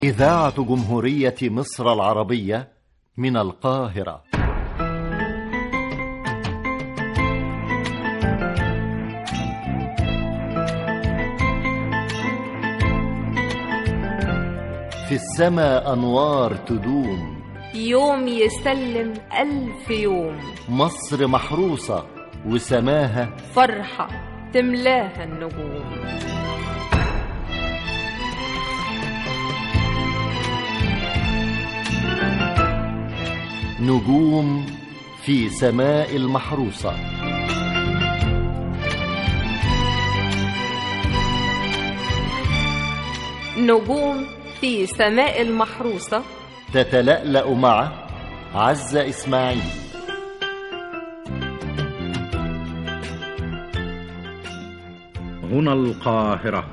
إذاعة جمهورية مصر العربية من القاهرة في السماء أنوار تدوم يوم يسلم ألف يوم مصر محروسة وسماها فرحة تملاها النجوم نجوم في سماء المحروسة نجوم في سماء المحروسة تتلألأ مع عزة إسماعيل هنا القاهرة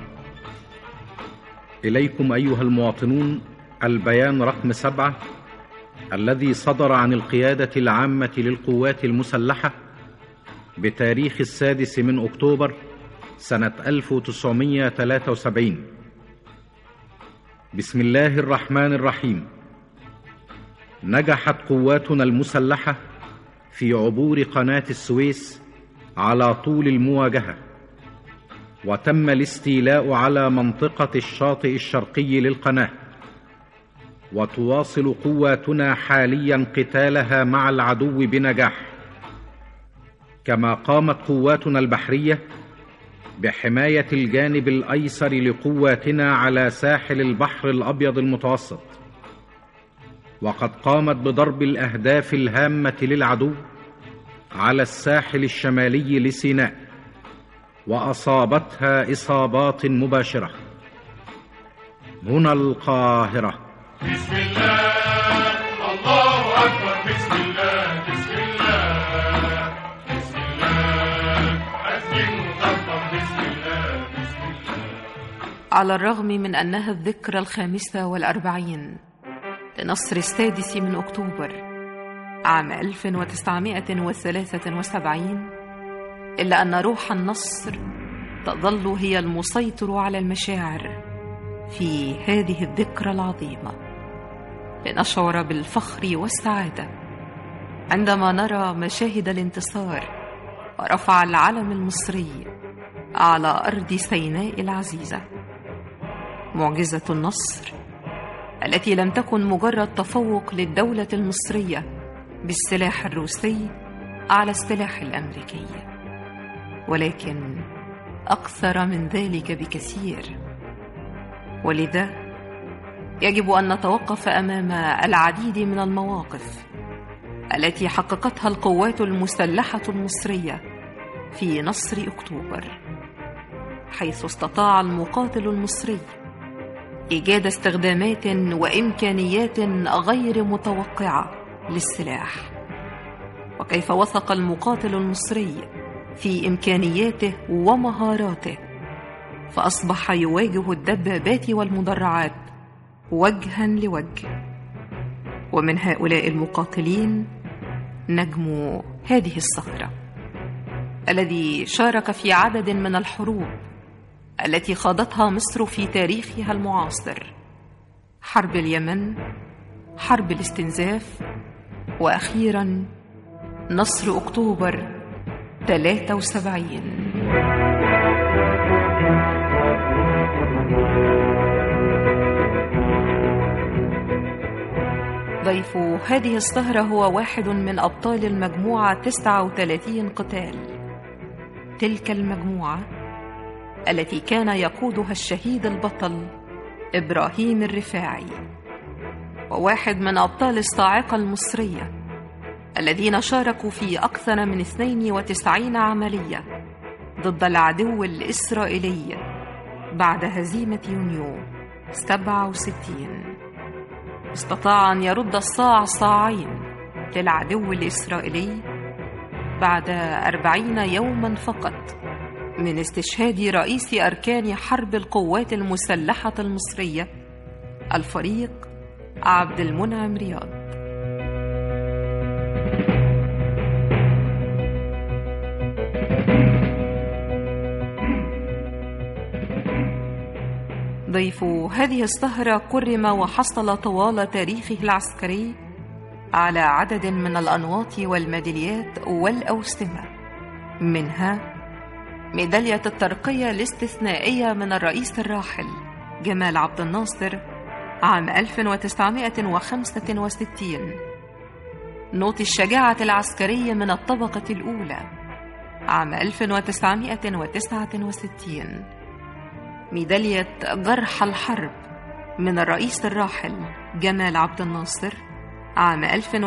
إليكم أيها المواطنون البيان رقم سبعة الذي صدر عن القيادة العامة للقوات المسلحة بتاريخ السادس من أكتوبر سنة 1973 بسم الله الرحمن الرحيم نجحت قواتنا المسلحة في عبور قناة السويس على طول المواجهة وتم الاستيلاء على منطقة الشاطئ الشرقي للقناة وتواصل قواتنا حاليا قتالها مع العدو بنجاح كما قامت قواتنا البحرية بحماية الجانب الأيسر لقواتنا على ساحل البحر الأبيض المتوسط وقد قامت بضرب الأهداف الهامة للعدو على الساحل الشمالي لسيناء وأصابتها إصابات مباشرة هنا القاهرة بسم الله الله أكبر بسم الله بسم الله بسم الله أسلم وكبر بسم الله بسم الله على الرغم من أنها الذكرى الخامسة والأربعين لنصر السادس من أكتوبر عام 1973 إلا أن روح النصر تظل هي المسيطر على المشاعر في هذه الذكرى العظيمة لنشعر بالفخر والسعادة عندما نرى مشاهد الانتصار ورفع العلم المصري على أرض سيناء العزيزة معجزة النصر التي لم تكن مجرد تفوق للدولة المصرية بالسلاح الروسي على السلاح الأمريكي ولكن أكثر من ذلك بكثير ولذا يجب أن نتوقف أمام العديد من المواقف التي حققتها القوات المسلحة المصرية في نصر أكتوبر حيث استطاع المقاتل المصري إيجاد استخدامات وإمكانيات غير متوقعة للسلاح وكيف وثق المقاتل المصري في إمكانياته ومهاراته فأصبح يواجه الدبابات والمدرعات وجها لوجه ومن هؤلاء المقاتلين نجم هذه الصخرة الذي شارك في عدد من الحروب التي خاضتها مصر في تاريخها المعاصر حرب اليمن حرب الاستنزاف وأخيرا نصر أكتوبر 73 ضيف هذه السهرة هو واحد من أبطال المجموعة 39 قتال تلك المجموعة التي كان يقودها الشهيد البطل إبراهيم الرفاعي وواحد من أبطال الصاعقة المصرية الذين شاركوا في أكثر من 92 عملية ضد العدو الإسرائيلي بعد هزيمة يونيو 67 استطاع أن يرد الصاع صاعين للعدو الإسرائيلي بعد أربعين يوما فقط من استشهاد رئيس أركان حرب القوات المسلحة المصرية الفريق عبد المنعم رياض ضيف هذه السهرة كرم وحصل طوال تاريخه العسكري على عدد من الأنواط والميداليات والأوسمة منها ميدالية الترقية الاستثنائية من الرئيس الراحل جمال عبد الناصر عام 1965 نوط الشجاعة العسكرية من الطبقة الأولى عام 1969 ميدالية جرح الحرب من الرئيس الراحل جمال عبد الناصر عام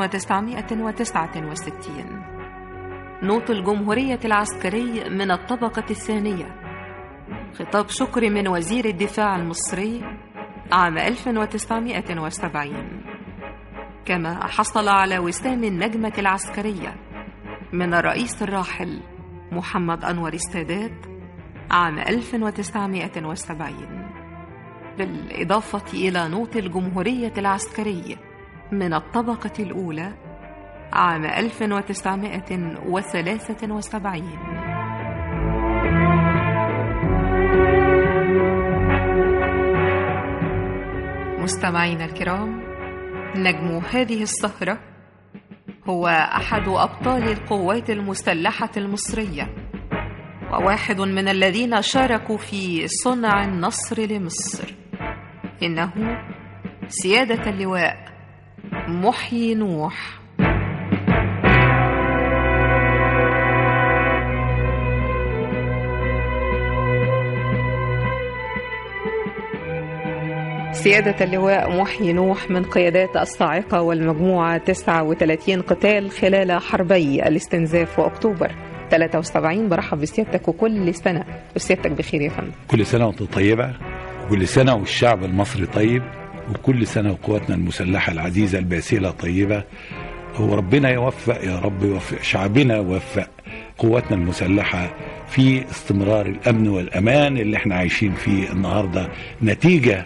1969 نوط الجمهورية العسكري من الطبقة الثانية خطاب شكر من وزير الدفاع المصري عام 1970 كما حصل على وسام النجمة العسكرية من الرئيس الراحل محمد أنور السادات عام 1970 بالإضافة إلى نوط الجمهورية العسكري من الطبقة الأولى عام 1973 مستمعينا الكرام نجم هذه السهرة هو أحد أبطال القوات المسلحة المصرية وواحد من الذين شاركوا في صنع النصر لمصر إنه سيادة اللواء محيي نوح سيادة اللواء محيي نوح من قيادات الصاعقة والمجموعة 39 قتال خلال حربي الاستنزاف وأكتوبر 73 برحب بسيادتك وكل سنة وسيادتك بخير يا فندم كل سنة وانت طيبة وكل سنة والشعب المصري طيب وكل سنة وقواتنا المسلحة العزيزة الباسلة طيبة وربنا يوفق يا رب يوفق شعبنا يوفق قواتنا المسلحة في استمرار الأمن والأمان اللي احنا عايشين فيه النهاردة نتيجة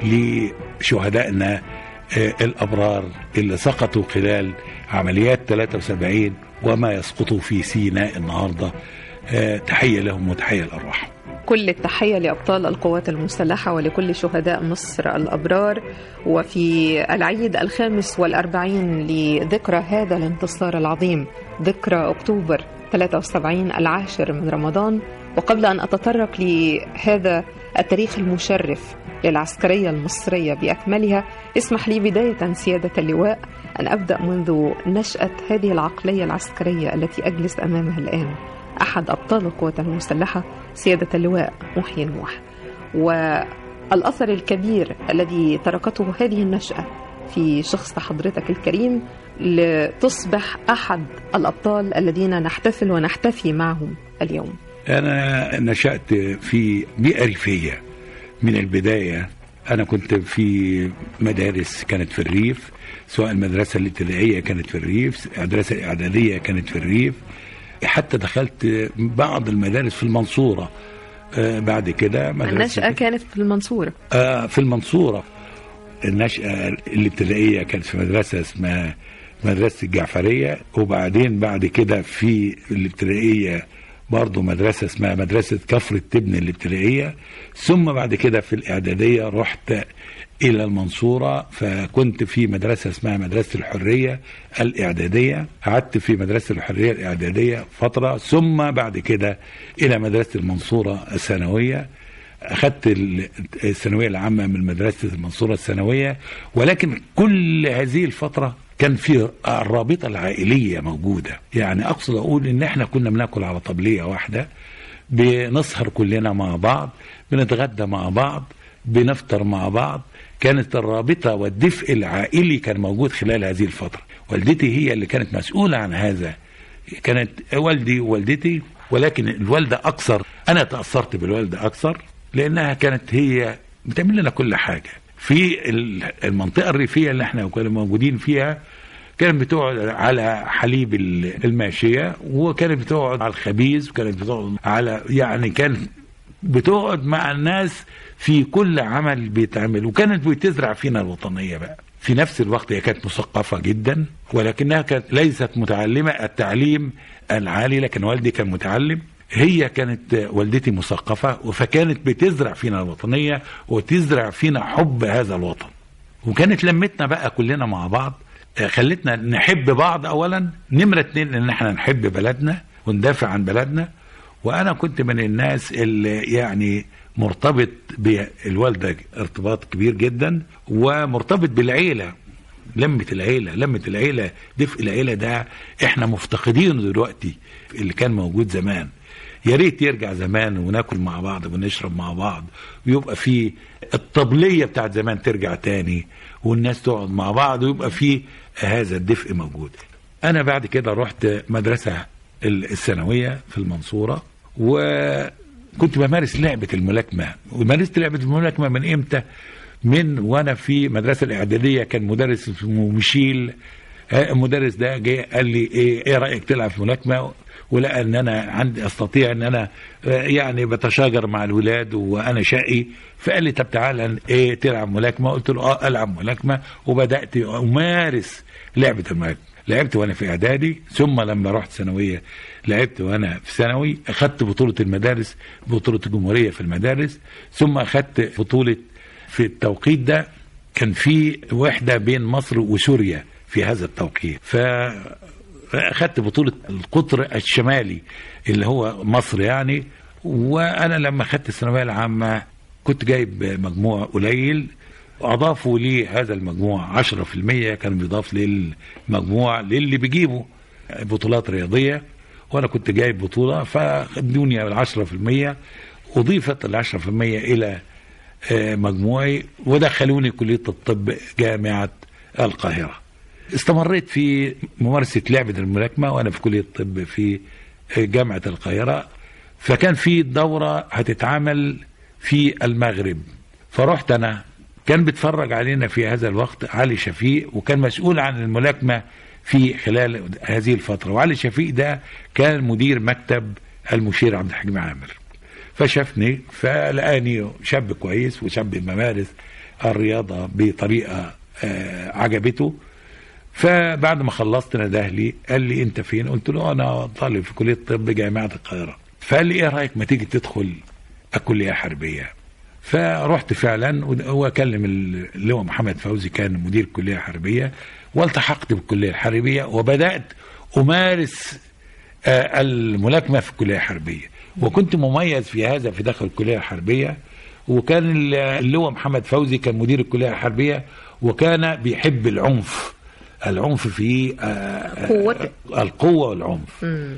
لشهدائنا آه، الأبرار اللي سقطوا خلال عمليات 73 وما يسقطوا في سيناء النهاردة آه، تحية لهم وتحية لأرواحهم كل التحية لأبطال القوات المسلحة ولكل شهداء مصر الأبرار وفي العيد الخامس والأربعين لذكرى هذا الانتصار العظيم ذكرى أكتوبر 73 العاشر من رمضان وقبل أن أتطرق لهذا التاريخ المشرف للعسكرية المصرية بأكملها اسمح لي بداية سيادة اللواء أن أبدأ منذ نشأة هذه العقلية العسكرية التي أجلس أمامها الآن أحد أبطال القوات المسلحة سيادة اللواء محيي نوح والأثر الكبير الذي تركته هذه النشأة في شخص حضرتك الكريم لتصبح أحد الأبطال الذين نحتفل ونحتفي معهم اليوم أنا نشأت في بيئة ريفية من البداية أنا كنت في مدارس كانت في الريف سواء المدرسة الابتدائية كانت في الريف المدرسة الإعدادية كانت في الريف حتى دخلت بعض المدارس في المنصورة آه بعد كده مدرسة النشأة كانت في المنصورة آه في المنصورة النشأة الابتدائية كانت في مدرسة اسمها مدرسة الجعفرية وبعدين بعد كده في الابتدائية برضه مدرسة اسمها مدرسة كفر التبن الابتدائية ثم بعد كده في الإعدادية رحت إلى المنصورة فكنت في مدرسة اسمها مدرسة الحرية الإعدادية قعدت في مدرسة الحرية الإعدادية فترة ثم بعد كده إلى مدرسة المنصورة الثانوية أخذت ال- الثانوية العامة من مدرسة المنصورة الثانوية ولكن كل هذه الفترة كان في الرابطة العائلية موجودة يعني أقصد أقول إن إحنا كنا بناكل على طبلية واحدة بنسهر كلنا مع بعض بنتغدى مع بعض بنفطر مع بعض كانت الرابطة والدفء العائلي كان موجود خلال هذه الفترة والدتي هي اللي كانت مسؤولة عن هذا كانت والدي ووالدتي ولكن الوالدة أكثر أنا تأثرت بالوالدة أكثر لأنها كانت هي بتعمل لنا كل حاجة في ال- المنطقة الريفية اللي احنا كنا موجودين فيها كانت بتقعد على حليب ال- الماشية وكانت بتقعد على الخبيز وكانت بتقعد على يعني كان بتقعد مع الناس في كل عمل بيتعمل وكانت بتزرع فينا الوطنية بقى في نفس الوقت هي كانت مثقفة جدا ولكنها كانت ليست متعلمة التعليم العالي لكن والدي كان متعلم هي كانت والدتي مثقفة فكانت بتزرع فينا الوطنية وتزرع فينا حب هذا الوطن وكانت لمتنا بقى كلنا مع بعض آه، خلتنا نحب بعض اولا نمرة اتنين ان احنا نحب بلدنا وندافع عن بلدنا وانا كنت من الناس اللي يعني مرتبط بالوالدة ارتباط كبير جدا ومرتبط بالعيلة لمة العيلة لمة العيلة دفء العيلة ده احنا مفتقدينه دلوقتي اللي كان موجود زمان يا ريت يرجع زمان وناكل مع بعض ونشرب مع بعض ويبقى في الطبلية بتاعت زمان ترجع تاني والناس تقعد مع بعض ويبقى في هذا الدفء موجود انا بعد كده رحت مدرسة الثانوية في المنصورة وكنت بمارس لعبة الملاكمة ومارست لعبة الملاكمة من امتى من وانا في مدرسة الاعدادية كان مدرس اسمه ميشيل آه، المدرس ده جه قال لي ايه, إيه رايك تلعب في ملاكمه ولقى ان انا عندي استطيع ان انا آه، يعني بتشاجر مع الولاد وانا شقي فقال لي طب تعالى ايه تلعب ملاكمه قلت له اه العب ملاكمه وبدات امارس لعبه الملاكمه لعبت وانا في اعدادي ثم لما رحت ثانويه لعبت وانا في ثانوي اخذت بطوله المدارس بطوله الجمهوريه في المدارس ثم اخذت بطوله في التوقيت ده كان في وحده بين مصر وسوريا في هذا التوقيت ف اخذت بطوله القطر الشمالي اللي هو مصر يعني وانا لما اخذت الثانويه العامه كنت جايب مجموع قليل اضافوا لي هذا المجموع 10% كان بيضاف للمجموع للي بيجيبوا بطولات رياضيه وانا كنت جايب بطوله فخدوني ال 10% اضيفت ال 10% الى آه، مجموعي ودخلوني كليه الطب جامعه القاهره استمريت في ممارسة لعبة الملاكمة وأنا في كلية الطب في جامعة القاهرة فكان في دورة هتتعمل في المغرب فرحت أنا كان بيتفرج علينا في هذا الوقت علي شفيق وكان مسؤول عن الملاكمة في خلال هذه الفترة وعلي شفيق ده كان مدير مكتب المشير عبد الحكيم عامر فشافني فلقاني شاب كويس وشاب بمارس الرياضة بطريقة آه، عجبته فبعد ما خلصت نده لي قال لي انت فين قلت له انا طالب في كليه الطب جامعه القاهره فقال لي ايه رايك ما تيجي تدخل الكليه حربيه فرحت فعلا واكلم اللواء محمد فوزي كان مدير كليه حربيه والتحقت بالكليه الحربيه وبدات امارس آه، الملاكمه في الكليه الحربيه وكنت مميز في هذا في داخل الكليه الحربيه وكان اللواء محمد فوزي كان مدير الكليه الحربيه وكان بيحب العنف العنف في آه، آه، قوتك. القوه والعنف مم.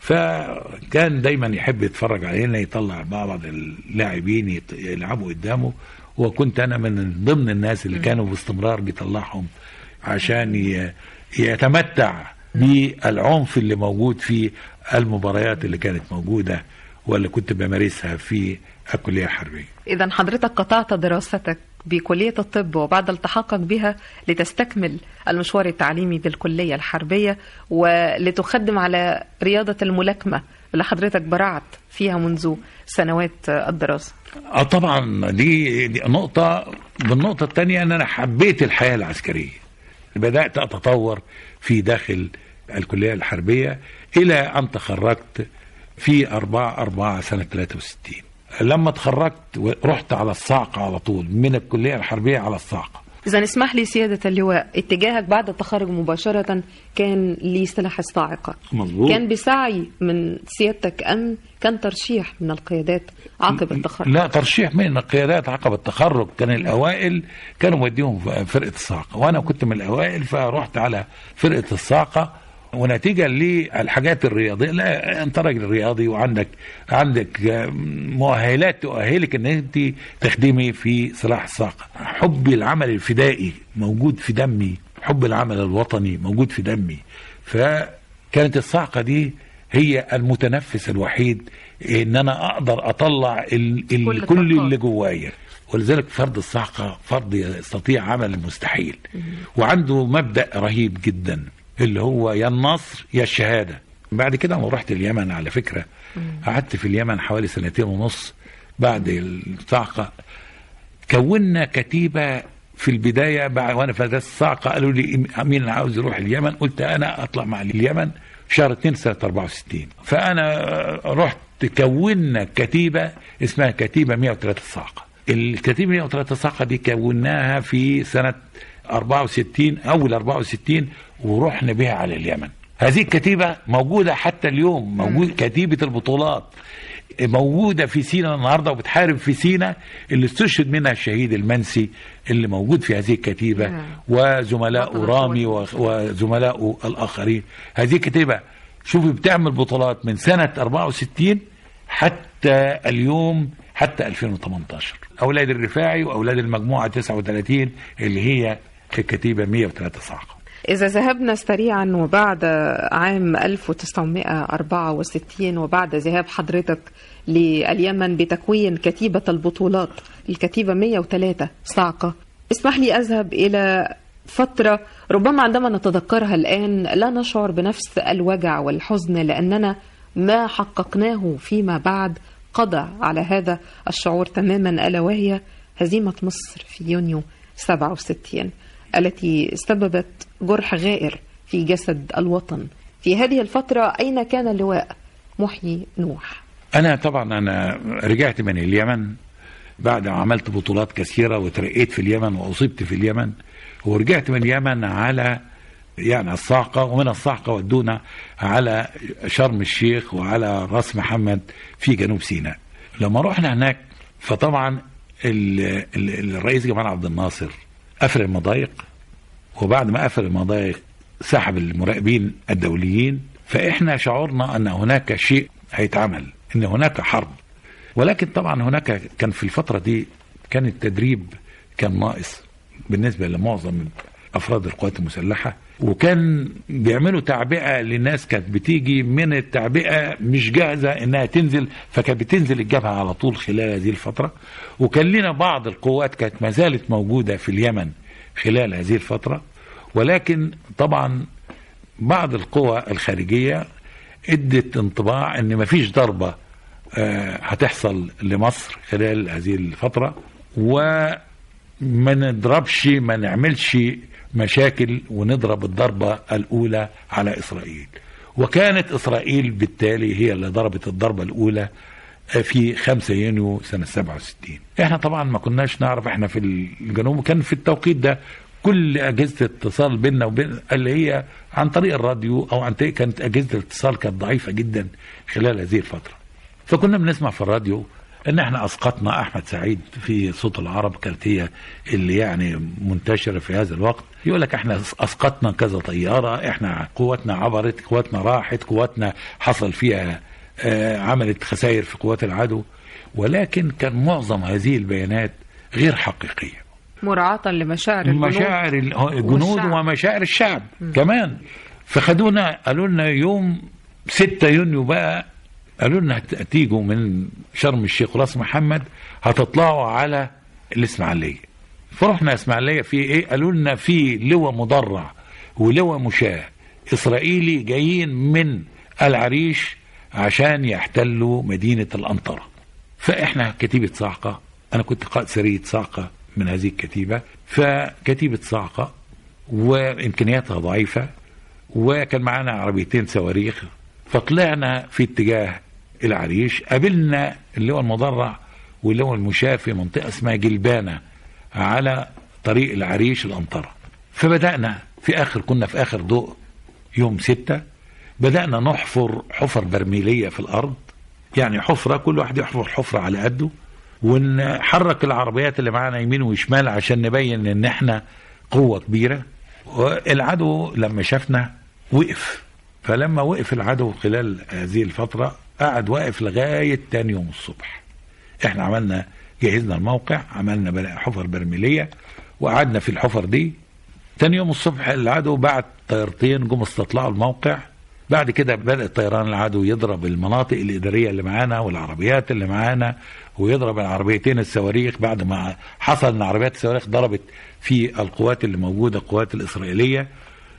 فكان دايما يحب يتفرج علينا يطلع بعض اللاعبين يت- يلعبوا قدامه وكنت انا من ضمن الناس اللي كانوا باستمرار بيطلعهم عشان ي- يتمتع بالعنف اللي موجود في المباريات اللي كانت موجوده واللي كنت بمارسها في الكليه الحربيه إذا حضرتك قطعت دراستك بكلية الطب وبعد التحاقك بها لتستكمل المشوار التعليمي بالكلية الحربية ولتخدم على رياضة الملاكمة اللي حضرتك برعت فيها منذ سنوات الدراسة اه طبعا دي, دي نقطة بالنقطة الثانية ان انا حبيت الحياة العسكرية بدأت اتطور في داخل الكلية الحربية الى ان تخرجت في أربعة أربعة سنة 63 لما تخرجت رحت على الصاعقة على طول من الكلية الحربية على الصاعقة إذا اسمح لي سيادة اللواء اتجاهك بعد التخرج مباشرة كان لسلاح الصاعقة مظبوط كان بسعي من سيادتك أم كان ترشيح من القيادات عقب التخرج لا ترشيح من القيادات عقب التخرج كان الاوائل كانوا موديهم في فرقه الصاعقه وانا كنت من الاوائل فرحت على فرقه الصاعقه ونتيجه للحاجات الرياضيه لا انت راجل رياضي وعندك عندك مؤهلات تؤهلك ان انت تخدمي في سلاح الصاعقه حبي العمل الفدائي موجود في دمي حب العمل الوطني موجود في دمي فكانت الصاعقه دي هي المتنفس الوحيد ان انا اقدر اطلع ال كل ال كل الطاقات. اللي جوايا ولذلك فرد الصاعقه فرد يستطيع عمل المستحيل وعنده مبدا رهيب جدا اللي هو يا النصر يا الشهاده بعد كده لما رحت اليمن على فكره قعدت في اليمن حوالي سنتين ونص بعد الصاعقه كونا كتيبه في البدايه بعد وانا في مدرسه الصاعقه قالوا لي مين اللي عاوز يروح اليمن قلت انا اطلع مع اليمن شهر 2 سنه 64 فانا رحت تكوننا كتيبة اسمها كتيبة 103 الصاعقة الكتيبة 103 الصاعقة دي كوناها في سنة 64 أول 64 ورحنا بها على اليمن هذه الكتيبة موجودة حتى اليوم موجود كتيبة البطولات موجودة في سينا النهاردة وبتحارب في سينا اللي استشهد منها الشهيد المنسي اللي موجود في هذه الكتيبة نعم. وزملاء بطل رامي و- وزملاء الآخرين هذه الكتيبة شوفي بتعمل بطولات من سنة 64 حتى اليوم حتى 2018 أولاد الرفاعي وأولاد المجموعة 39 اللي هي الكتيبة 103 صاعقة إذا ذهبنا سريعا وبعد عام 1964 وبعد ذهاب حضرتك لليمن بتكوين كتيبة البطولات الكتيبة 103 صاعقة اسمح لي أذهب إلى فترة ربما عندما نتذكرها الآن لا نشعر بنفس الوجع والحزن لأننا ما حققناه فيما بعد قضى على هذا الشعور تماما ألا وهي هزيمة مصر في يونيو 67 التي سببت جرح غائر في جسد الوطن في هذه الفترة أين كان اللواء محيي نوح أنا طبعا أنا رجعت من اليمن بعد ما عملت بطولات كثيرة وترقيت في اليمن وأصبت في اليمن ورجعت من اليمن على يعني الصاعقة ومن الصاعقة ودونا على شرم الشيخ وعلى راس محمد في جنوب سيناء لما رحنا هناك فطبعا ال- ال- الرئيس جمال عبد الناصر قفل المضايق وبعد ما قفل المضايق سحب المراقبين الدوليين فاحنا شعرنا ان هناك شيء هيتعمل ان هناك حرب ولكن طبعا هناك كان في الفتره دي كان التدريب كان ناقص بالنسبه لمعظم افراد القوات المسلحه وكان بيعملوا تعبئه للناس كانت بتيجي من التعبئه مش جاهزه انها تنزل فكانت بتنزل الجبهه على طول خلال هذه الفتره وكان لنا بعض القوات كانت ما زالت موجوده في اليمن خلال هذه الفتره ولكن طبعا بعض القوى الخارجيه ادت انطباع ان مفيش ضربه آه، هتحصل لمصر خلال هذه الفتره وما نضربش ما نعملش مشاكل ونضرب الضربه الاولى على اسرائيل وكانت اسرائيل بالتالي هي اللي ضربت الضربه الاولى في 5 يونيو سنه 67 احنا طبعا ما كناش نعرف احنا في الجنوب كان في التوقيت ده كل اجهزه الاتصال بيننا وبين اللي هي عن طريق الراديو او عن طريق كانت اجهزه الاتصال كانت ضعيفه جدا خلال هذه الفتره فكنا بنسمع في الراديو ان احنا اسقطنا احمد سعيد في صوت العرب كانت هي اللي يعني منتشره في هذا الوقت يقول لك احنا اسقطنا كذا طياره احنا قواتنا عبرت قواتنا راحت قواتنا حصل فيها آه عملت خسائر في قوات العدو ولكن كان معظم هذه البيانات غير حقيقيه مراعاة لمشاعر الجنود مشاعر ال- الجنود والشعب. ومشاعر الشعب كمان فخدونا قالوا لنا يوم 6 يونيو بقى قالوا لنا هت- هتيجوا من شرم الشيخ وراس محمد هتطلعوا على الاسماعيليه فرحنا اسماعيليه في ايه قالوا لنا في لواء مدرع ولواء مشاة اسرائيلي جايين من العريش عشان يحتلوا مدينه الانطره فاحنا كتيبه صاعقه انا كنت قائد سريه صاعقه من هذه الكتيبه فكتيبه صاعقه وامكانياتها ضعيفه وكان معانا عربيتين صواريخ فطلعنا في اتجاه العريش قابلنا اللي هو المدرع واللي هو المشاة في منطقه اسمها جلبانه على طريق العريش الانطره فبدانا في اخر كنا في اخر ضوء يوم ستة بدانا نحفر حفر برميليه في الارض يعني حفره كل واحد يحفر حفره على قده ونحرك العربيات اللي معانا يمين وشمال عشان نبين ان احنا قوه كبيره والعدو لما شافنا وقف فلما وقف العدو خلال هذه الفتره قعد واقف لغايه تاني يوم الصبح احنا عملنا جهزنا الموقع عملنا بل- حفر برميليه وقعدنا في الحفر دي تاني يوم الصبح العدو بعت طيارتين جم استطلعوا الموقع بعد كده بدأ طيران العدو يضرب المناطق الإدارية اللي معانا والعربيات اللي معانا ويضرب العربيتين الصواريخ بعد ما حصل ان عربيات الصواريخ ضربت في القوات اللي موجودة القوات الإسرائيلية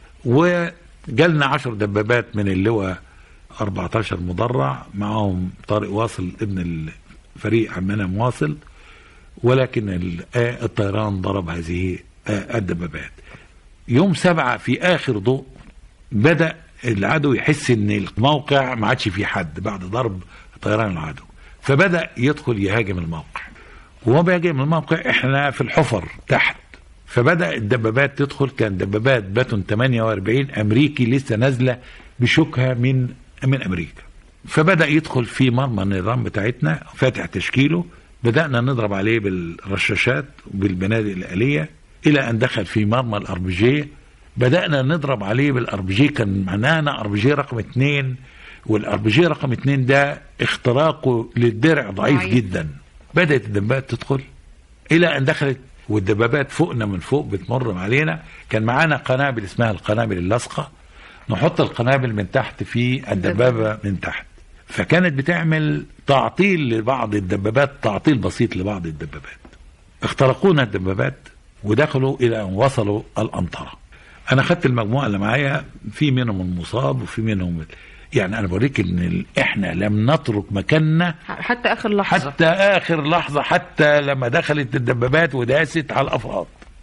وجالنا عشر دبابات من اللواء 14 مدرع معاهم طارق واصل ابن الفريق عمنا مواصل ولكن ال- آه الطيران ضرب هذه آه الدبابات يوم سبعة في آخر ضوء بدأ العدو يحس ان الموقع ما عادش فيه حد بعد ضرب طيران العدو فبدا يدخل يهاجم الموقع وهو بيهاجم الموقع احنا في الحفر تحت فبدا الدبابات تدخل كان دبابات باتون 48 امريكي لسه نازله بشوكها من من امريكا فبدا يدخل في مرمى النظام بتاعتنا فاتح تشكيله بدانا نضرب عليه بالرشاشات وبالبنادق الاليه الى ان دخل في مرمى الاربجيه بدانا نضرب عليه بالاربجيه كان معانا اربجيه رقم اثنين والاربجيه رقم اثنين ده اختراقه للدرع ضعيف ضعيف. جدا بدات الدبابات تدخل الى ان دخلت والدبابات فوقنا من فوق بتمر علينا كان معانا قنابل اسمها القنابل اللاصقه نحط القنابل من تحت في الدبابه من تحت فكانت بتعمل تعطيل لبعض الدبابات تعطيل بسيط لبعض الدبابات اخترقونا الدبابات ودخلوا الى ان وصلوا الامطره انا خدت المجموعه اللي معايا في منهم المصاب وفي منهم يعني انا بوريك ان ال- احنا لم نترك مكاننا حتى اخر لحظه حتى اخر لحظه حتى لما دخلت الدبابات وداست على الافراد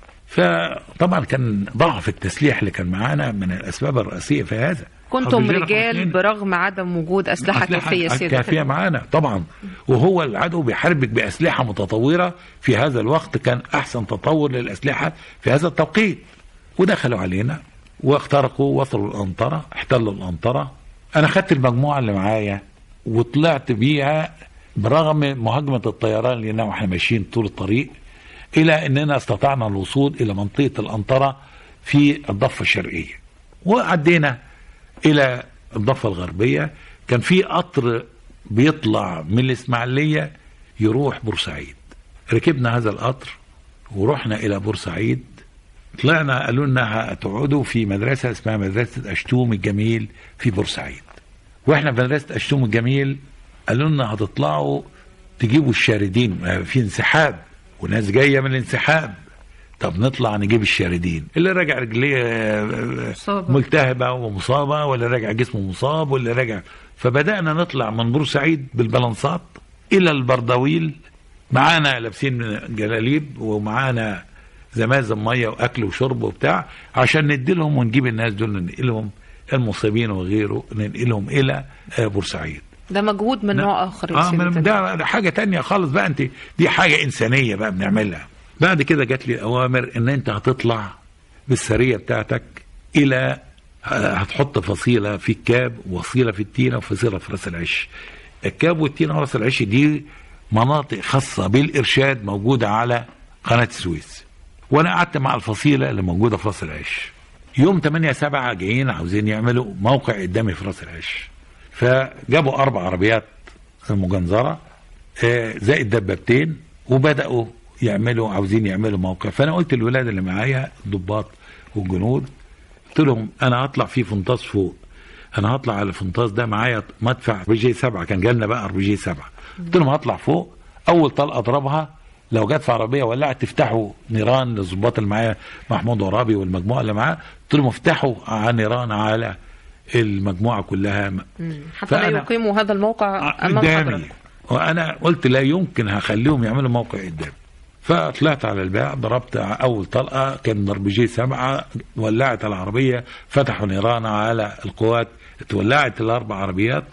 فطبعا كان ضعف التسليح اللي كان معانا من الاسباب الرئيسيه في هذا كنتم الرجال رقم رجال اثنين. برغم عدم وجود اسلحه كافيه سيدة كافيه معانا طبعا وهو العدو بيحاربك باسلحه متطوره في هذا الوقت كان احسن تطور للاسلحه في هذا التوقيت ودخلوا علينا واخترقوا وصلوا الانطره احتلوا الانطره انا خدت المجموعه اللي معايا وطلعت بيها برغم مهاجمه الطيران لنا واحنا ماشيين طول الطريق الى اننا استطعنا الوصول الى منطقه الانطره في الضفه الشرقيه وعدينا الى الضفه الغربيه كان في قطر بيطلع من الاسماعيليه يروح بورسعيد ركبنا هذا القطر ورحنا الى بورسعيد طلعنا قالوا لنا هتقعدوا في مدرسه اسمها مدرسه اشتوم الجميل في بورسعيد واحنا في مدرسه اشتوم الجميل قالوا لنا هتطلعوا تجيبوا الشاردين في انسحاب وناس جايه من الانسحاب طب نطلع نجيب الشاردين اللي راجع رجليه آه، مصابة. ملتهبه ومصابه واللي راجع جسمه مصاب واللي راجع فبدانا نطلع من بورسعيد بالبلنصات الى البردويل معانا لابسين جلاليب ومعانا زمازم ميه واكل وشرب وبتاع عشان نديلهم ونجيب الناس دول ننقلهم المصابين وغيره ننقلهم الى آه، بورسعيد ده مجهود من نوع اخر يا اه سيدة من ده ده حاجه تانية خالص بقى انت دي حاجه انسانيه بقى بنعملها بعد كده جات لي اوامر ان انت هتطلع بالسريه بتاعتك الى آه، هتحط فصيله في الكاب وفصيله في التينه وفصيله في راس العش الكاب والتينه وراس العش دي مناطق خاصه بالارشاد موجوده على قناه السويس وانا قعدت مع الفصيله اللي موجوده في راس العش يوم 8 7 جايين عاوزين يعملوا موقع قدامي في راس العش فجابوا اربع عربيات مجنزره آه، زائد دبابتين وبداوا يعملوا عاوزين يعملوا موقع فانا قلت للولاد اللي معايا الضباط والجنود قلت لهم انا هطلع في فنطاس فوق انا هطلع على الفنطاس ده معايا مدفع ار بي جي 7 كان جالنا بقى ار بي جي 7 قلت لهم هطلع فوق اول طلقه اضربها لو جت في عربيه ولعت تفتحوا نيران للظباط اللي معايا محمود ورابي والمجموعه اللي معاه قلت لهم افتحوا على نيران على المجموعه كلها حتى لا فأنا- يقيموا هذا الموقع امام قدامي حضرتك وانا قلت لا يمكن هخليهم يعملوا موقع قدامي فطلعت على الباع ضربت اول طلقه كان ضرب جي سبعه ولعت العربيه فتحوا نيران على القوات اتولعت الاربع عربيات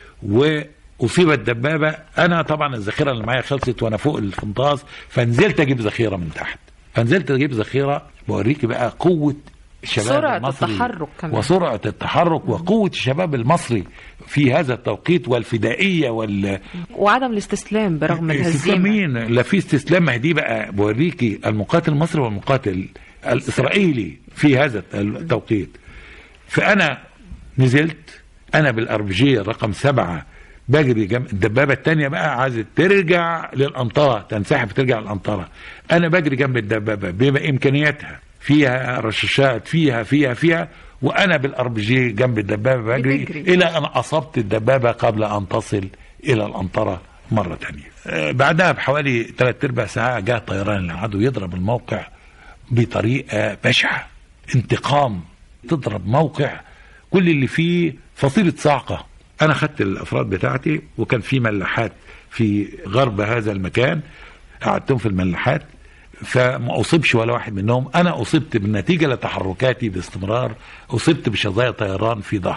واصيبت دبابه انا طبعا الذخيره اللي معايا خلصت وانا فوق الفنطاس فنزلت اجيب ذخيره من تحت فنزلت اجيب ذخيره بوريكي بقى قوه الشباب سرعة المصري التحرك كمان. وسرعه التحرك وقوه الشباب المصري في هذا التوقيت والفدائيه وال وعدم الاستسلام برغم استسلام الهزيمه مين؟ لا في استسلام ما هي دي بقى بوريكي المقاتل المصري والمقاتل الاسرائيلي في هذا التوقيت فانا نزلت انا بالاربجيه رقم سبعه بجري جنب الدبابه الثانيه بقى عايزه ترجع للانطره تنسحب ترجع للانطره انا بجري جنب الدبابه بما امكانياتها فيها رشاشات فيها فيها فيها وانا بالاربجيه جنب الدبابه بجري بتجري. الى ان اصبت الدبابه قبل ان تصل الى الانطره مره ثانيه آه، بعدها بحوالي ثلاث ارباع ساعه جاء طيران العدو يضرب الموقع بطريقه بشعه انتقام تضرب موقع كل اللي فيه فصيله صاعقه انا خدت الافراد بتاعتي وكان في ملاحات في غرب هذا المكان قعدتهم في الملاحات فما اصيبش ولا واحد منهم انا اصبت بالنتيجه لتحركاتي باستمرار اصبت بشظايا طيران في ظهري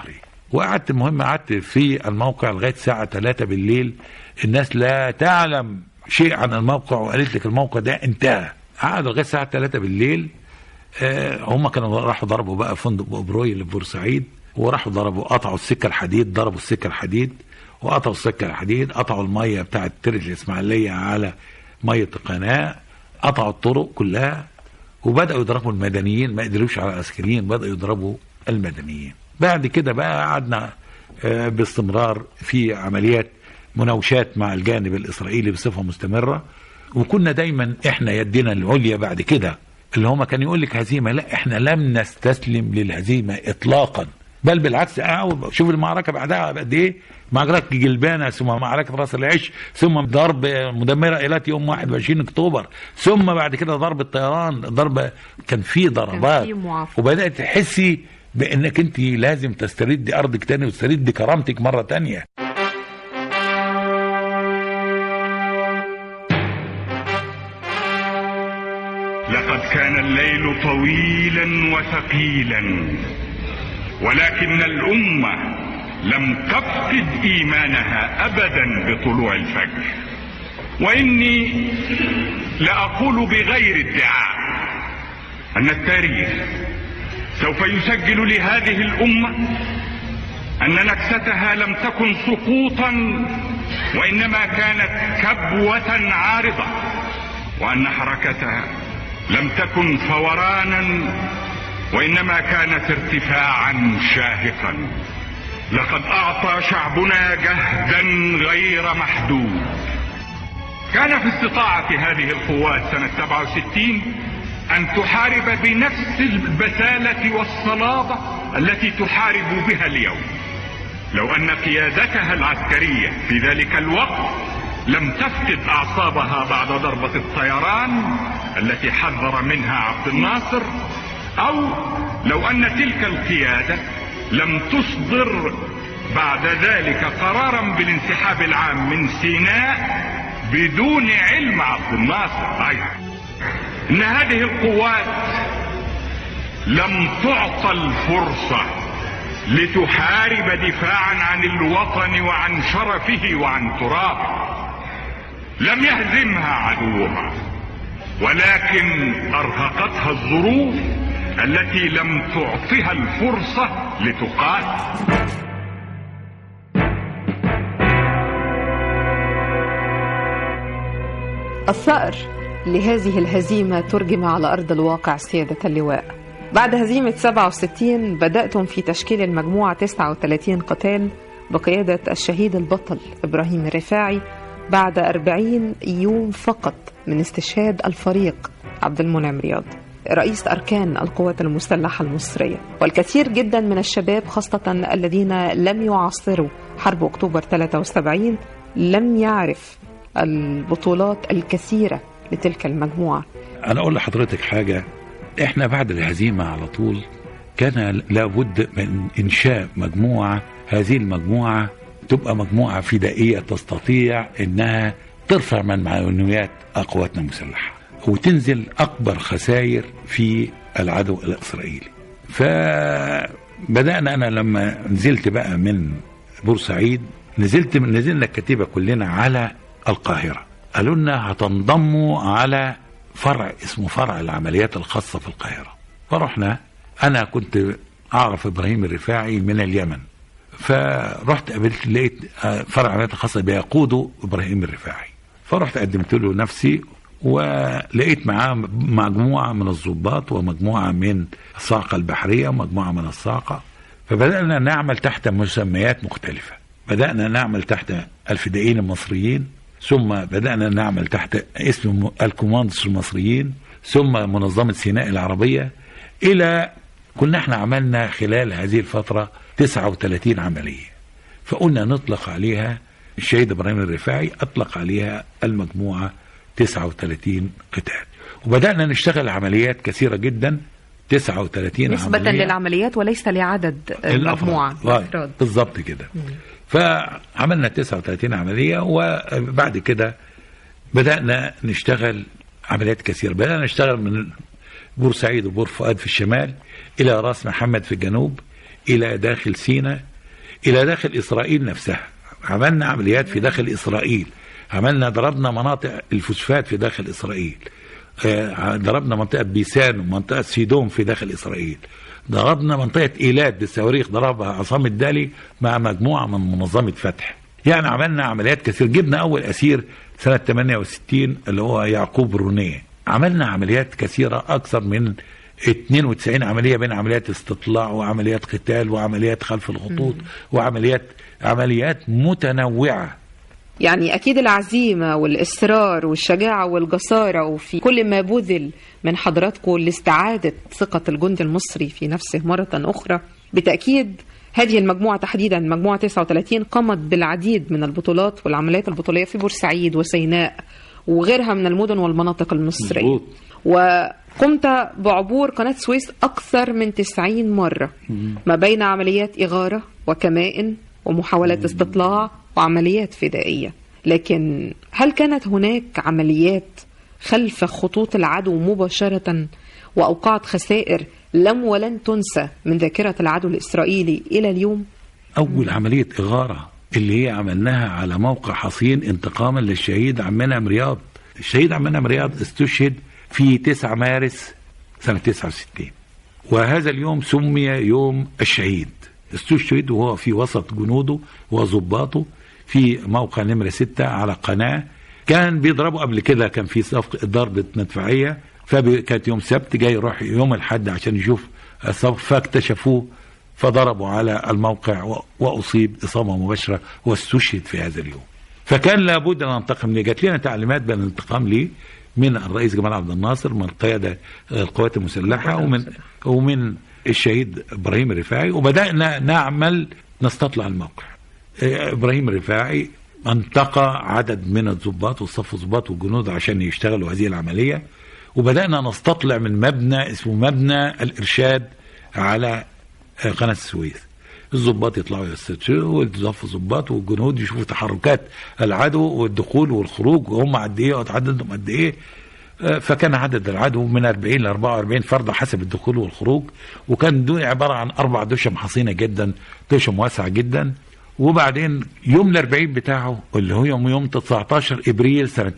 وقعدت المهم قعدت في الموقع لغايه الساعه 3 بالليل الناس لا تعلم شيء عن الموقع وقالت لك الموقع ده انتهى قعدوا لغايه الساعه 3 بالليل آه، هم كانوا راحوا ضربوا بقى فندق بروي اللي في بورسعيد وراحوا ضربوا قطعوا السكه الحديد ضربوا السكه الحديد وقطعوا السكه الحديد قطعوا الميه بتاعت ترج الاسماعيليه على ميه القناه قطعوا الطرق كلها وبداوا يضربوا المدنيين ما قدروش على العسكريين بداوا يضربوا المدنيين بعد كده بقى قعدنا آه، باستمرار في عمليات مناوشات مع الجانب الاسرائيلي بصفه مستمره وكنا دايما احنا يدنا العليا بعد كده اللي هما كان يقول لك هزيمه لا احنا لم نستسلم للهزيمه اطلاقا بل بالعكس أعود شوف المعركه بعدها قد ايه معركه جلبانه ثم معركه راس العش ثم ضرب مدمره ايلات يوم 21 اكتوبر ثم بعد كده ضرب الطيران ضرب كان في ضربات في معافرة. وبدات تحسي بانك انت لازم تستردي ارضك تاني وتستردي كرامتك مره تانيه لقد كان الليل طويلا وثقيلا ولكن الامه لم تفقد ايمانها ابدا بطلوع الفجر واني لاقول بغير ادعاء ان التاريخ سوف يسجل لهذه الامه ان نكستها لم تكن سقوطا وانما كانت كبوه عارضه وان حركتها لم تكن فورانا وانما كانت ارتفاعا شاهقا لقد اعطى شعبنا جهدا غير محدود كان في استطاعة هذه القوات سنة 67 أن تحارب بنفس البسالة والصلابة التي تحارب بها اليوم لو أن قيادتها العسكرية في ذلك الوقت لم تفقد أعصابها بعد ضربة الطيران التي حذر منها عبد الناصر أو لو أن تلك القيادة لم تصدر بعد ذلك قرارا بالانسحاب العام من سيناء بدون علم عبد الناصر أيضا إن هذه القوات لم تعطى الفرصة لتحارب دفاعا عن الوطن وعن شرفه وعن ترابه لم يهزمها عدوها ولكن ارهقتها الظروف التي لم تعطها الفرصه لتقاتل الثأر لهذه الهزيمة ترجم على أرض الواقع سيادة اللواء بعد هزيمة 67 بدأتم في تشكيل المجموعة 39 قتال بقيادة الشهيد البطل إبراهيم الرفاعي بعد 40 يوم فقط من استشهاد الفريق عبد المنعم رياض رئيس أركان القوات المسلحة المصرية والكثير جدا من الشباب خاصة الذين لم يعاصروا حرب أكتوبر 73 لم يعرف البطولات الكثيرة لتلك المجموعة انا اقول لحضرتك حاجه احنا بعد الهزيمه على طول كان لابد من انشاء مجموعه هذه المجموعه تبقى مجموعه فدائيه تستطيع انها ترفع من معنويات قواتنا المسلحه وتنزل اكبر خسائر في العدو الاسرائيلي فبدانا انا لما نزلت بقى من بورسعيد نزلت نزلنا الكتيبه كلنا على القاهره قالوا لنا هتنضموا على فرع اسمه فرع العمليات الخاصه في القاهره فرحنا انا كنت اعرف ابراهيم الرفاعي من اليمن فرحت قابلت لقيت آه، فرع العمليات الخاصه بيقوده ابراهيم الرفاعي فرحت قدمت له نفسي ولقيت معاه مجموعه من الضباط ومجموعه من الصاعقه البحريه ومجموعه من الصاعقه فبدانا نعمل تحت مسميات مختلفه بدانا نعمل تحت الفدائيين المصريين ثم بدانا نعمل تحت اسم الكوماندوس المصريين ثم منظمه سيناء العربيه الى كنا احنا عملنا خلال هذه الفتره 39 عمليه فقلنا نطلق عليها الشهيد ابراهيم الرفاعي اطلق عليها المجموعه 39 قتال وبدانا نشتغل عمليات كثيره جدا 39 نسبة عملية للعمليات وليس لعدد المجموعة الأفراد. الأفراد. بالظبط كده فعملنا 39 عملية وبعد كده بدأنا نشتغل عمليات كثيرة بدأنا نشتغل من بورسعيد وبور فؤاد في الشمال إلى راس محمد في الجنوب إلى داخل سيناء الى داخل اسرائيل نفسها عملنا عمليات في داخل اسرائيل عملنا ضربنا مناطق الفوسفات في داخل اسرائيل آه، ضربنا منطقه بيسان ومنطقه سيدوم في داخل اسرائيل ضربنا منطقه ايلات بالصواريخ ضربها عصام الدالي مع مجموعه من منظمه فتح يعني عملنا عمليات كثير جبنا اول اسير سنه 68 اللي هو يعقوب رونيه عملنا عمليات كثيره اكثر من 92 عمليه بين عمليات استطلاع وعمليات قتال وعمليات خلف الخطوط وعمليات عمليات متنوعه يعني أكيد العزيمة والإصرار والشجاعة والجسارة وفي كل ما بذل من حضراتكم لاستعادة ثقة الجندي المصري في نفسه مرة أخرى بالتأكيد هذه المجموعة تحديدا مجموعة 39 قامت بالعديد من البطولات والعمليات البطولية في بورسعيد وسيناء وغيرها من المدن والمناطق المصرية مظبوط. وقمت بعبور قناة سويس أكثر من 90 مرة ما بين عمليات إغارة وكمائن ومحاولات استطلاع وعمليات فدائية لكن هل كانت هناك عمليات خلف خطوط العدو مباشرة وأوقعت خسائر لم ولن تنسى من ذاكرة العدو الإسرائيلي إلى اليوم؟ أول عملية إغارة اللي هي عملناها على موقع حصين انتقاما للشهيد عمنا مرياض الشهيد عمنا مرياض استشهد في 9 مارس سنة 69 وهذا اليوم سمي يوم الشهيد استشهد وهو في وسط جنوده وضباطه في موقع نمرة ستة على قناة كان بيضربوا قبل كده كان في صفق ضربة مدفعية فكانت يوم سبت جاي يروح يوم الحد عشان يشوف الصفق فاكتشفوه فضربوا على الموقع و- وأصيب إصابة مباشرة واستشهد في هذا اليوم فكان لابد أن ننتقم ليه جات لنا تعليمات بالانتقام ليه من الرئيس جمال عبد الناصر من قيادة القوات المسلحة ومن ومن الشهيد إبراهيم الرفاعي وبدأنا نعمل نستطلع الموقع إيه، إبراهيم الرفاعي انتقى عدد من الضباط والصف الضباط والجنود عشان يشتغلوا هذه العملية وبدأنا نستطلع من مبنى اسمه مبنى الإرشاد على آه، قناة السويس الضباط يطلعوا يستشيروا والصف الضباط والجنود يشوفوا تحركات العدو والدخول والخروج وهم قد ايه وعددهم قد ايه آه، فكان عدد العدو من 40 ل 44 فرد حسب الدخول والخروج وكان دول عباره عن اربع دشم حصينه جدا دشم واسعه جدا وبعدين يوم ال 40 بتاعه اللي هو يوم يوم 19 ابريل سنه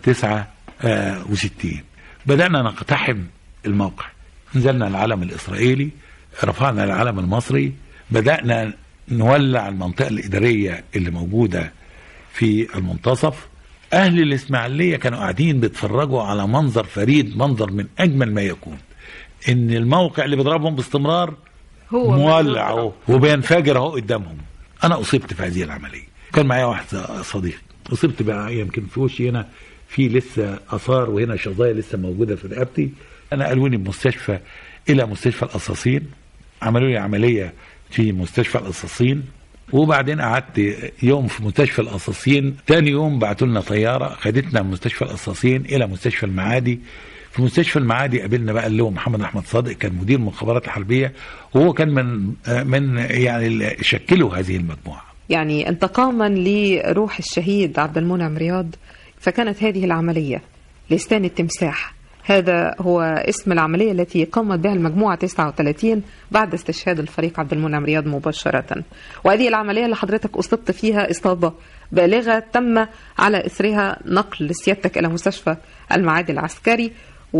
69 بدانا نقتحم الموقع نزلنا العلم الاسرائيلي رفعنا العلم المصري بدانا نولع المنطقه الاداريه اللي موجوده في المنتصف اهل الاسماعيليه كانوا قاعدين بيتفرجوا على منظر فريد منظر من اجمل ما يكون ان الموقع اللي بيضربهم باستمرار هو مولع اهو وبينفجر اهو قدامهم انا اصبت في هذه العمليه كان معايا واحد صديق اصبت بقى يمكن في وشي هنا في لسه اثار وهنا شظايا لسه موجوده في رقبتي انا قالوني بمستشفى الى مستشفى القصاصين عملوا لي عمليه في مستشفى القصاصين وبعدين قعدت يوم في مستشفى القصاصين تاني يوم بعتوا لنا طياره خدتنا من مستشفى القصاصين الى مستشفى المعادي في مستشفى المعادي قابلنا بقى اللي هو محمد احمد صادق كان مدير المخابرات الحربيه وهو كان من من يعني اللي شكلوا هذه المجموعه يعني انتقاما لروح الشهيد عبد المنعم رياض فكانت هذه العملية لسان التمساح هذا هو اسم العملية التي قامت بها المجموعة 39 بعد استشهاد الفريق عبد المنعم رياض مباشرة وهذه العملية اللي حضرتك أصبت فيها إصابة بالغة تم على إثرها نقل سيادتك إلى مستشفى المعادي العسكري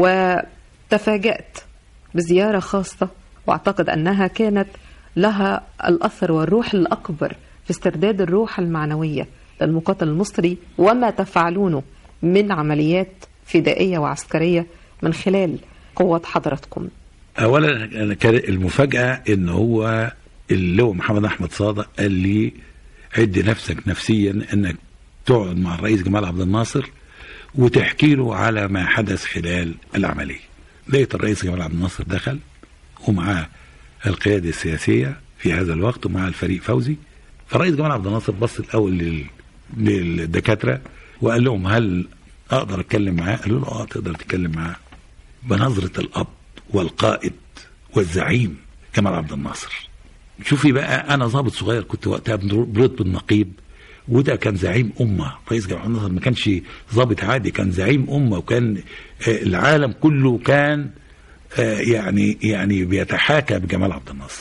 وتفاجأت بزيارة خاصة واعتقد أنها كانت لها الأثر والروح الأكبر في استرداد الروح المعنوية للمقاتل المصري وما تفعلونه من عمليات فدائية وعسكرية من خلال قوة حضرتكم اولا أنا كان المفاجاه ان هو اللي هو محمد احمد صادق قال لي عد نفسك نفسيا انك تقعد مع الرئيس جمال عبد الناصر وتحكي له على ما حدث خلال العمليه. لقيت الرئيس جمال عبد الناصر دخل ومعاه القياده السياسيه في هذا الوقت ومعاه الفريق فوزي. فالرئيس جمال عبد الناصر بص الاول لل... للدكاتره وقال لهم هل اقدر اتكلم معاه؟ قالوا له اه تقدر تتكلم معاه. بنظره الاب والقائد والزعيم جمال عبد الناصر. شوفي بقى انا ضابط صغير كنت وقتها برتب النقيب وده كان زعيم امه رئيس جمال عبد الناصر ما كانش ضابط عادي كان زعيم امه وكان آه، العالم كله كان آه، يعني يعني بيتحاكى بجمال عبد الناصر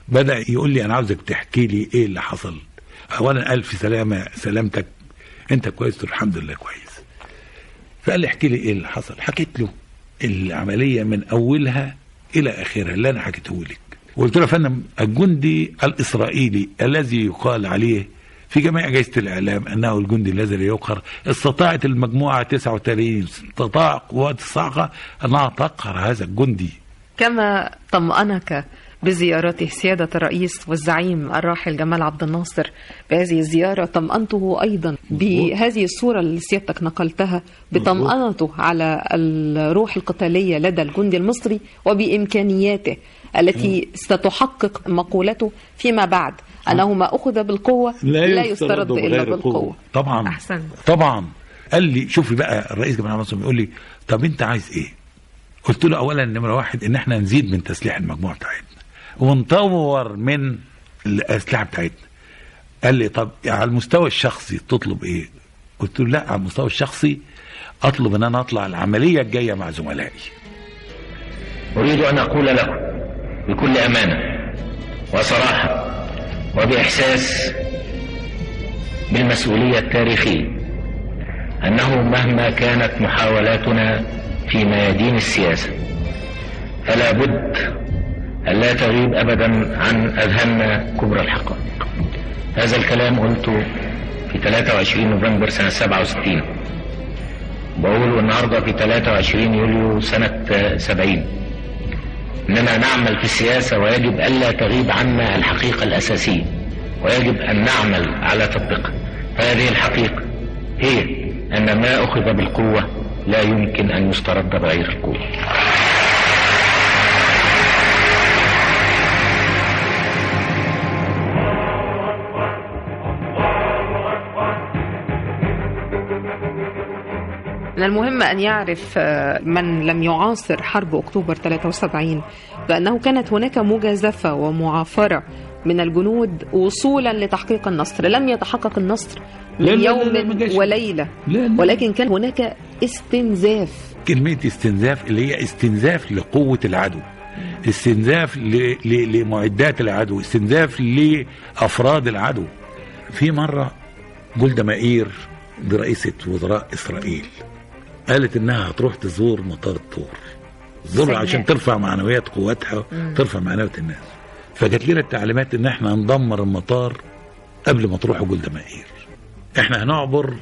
بدا يقول لي انا عاوزك تحكي لي ايه اللي حصل اولا الف سلامه سلامتك انت كويس قلت له الحمد لله كويس فقال لي احكي لي ايه اللي حصل حكيت له العمليه من اولها الى اخرها اللي انا حكيته لك وقلت له يا فندم الجندي الاسرائيلي الذي يقال عليه في جميع اجهزه الاعلام انه الجندي الذي لا يقهر استطاعت المجموعه 39 استطاع قوات الصاعقه انها تقهر هذا الجندي كما طمأنك بزيارته سيادة الرئيس والزعيم الراحل جمال عبد الناصر بهذه الزيارة طمأنته أيضا بهذه الصورة اللي سيادتك نقلتها بطمأنته على الروح القتالية لدى الجندي المصري وبإمكانياته التي ستحقق مقولته فيما بعد أنه ما أخذ بالقوة لا يسترد إلا بالقوة طبعا أحسنت. طبعا قال لي شوفي بقى الرئيس جمال عبد الناصر بيقول لي طب انت عايز ايه؟ قلت له اولا نمره واحد ان احنا نزيد من تسليح المجموعه بتاعتنا ونطور من الاسلحه بتاعتنا قال لي طب على المستوى الشخصي تطلب ايه؟ قلت له لا على المستوى الشخصي اطلب ان انا اطلع العمليه الجايه مع زملائي أريد أن أقول لكم بكل أمانة وصراحة وبإحساس بالمسؤولية التاريخية أنه مهما كانت محاولاتنا في ميادين السياسة فلا بد ألا تغيب أبدا عن أذهاننا كبرى الحقائق هذا الكلام قلته في 23 نوفمبر سنة 67 بقوله النهاردة في 23 يوليو سنة 70 إننا نعمل في السياسة ويجب ألا تغيب عنا الحقيقة الأساسية ويجب أن نعمل على تطبيقها هذه الحقيقة هي أن ما أخذ بالقوة لا يمكن أن يسترد بغير القوة من المهم أن يعرف آه، من لم يعاصر حرب أكتوبر 73 بأنه كانت هناك مجازفة ومعافرة من الجنود وصولا لتحقيق النصر لم يتحقق النصر لا، من لا، لا، لا، يوم ما جاش. وليلة لا، لا. ولكن كان هناك استنزاف كلمة استنزاف اللي هي استنزاف لقوة العدو استنزاف ل... ل... لمعدات العدو استنزاف لأفراد العدو في مرة جولدا مائير دي رئيسة وزراء إسرائيل قالت إنها هتروح تزور مطار الطور تزور سيناء. عشان ترفع معنويات قواتها ترفع معنويات الناس فجات لنا التعليمات إن احنا ندمر المطار قبل ما تروحوا جولدا مائير احنا هنعبر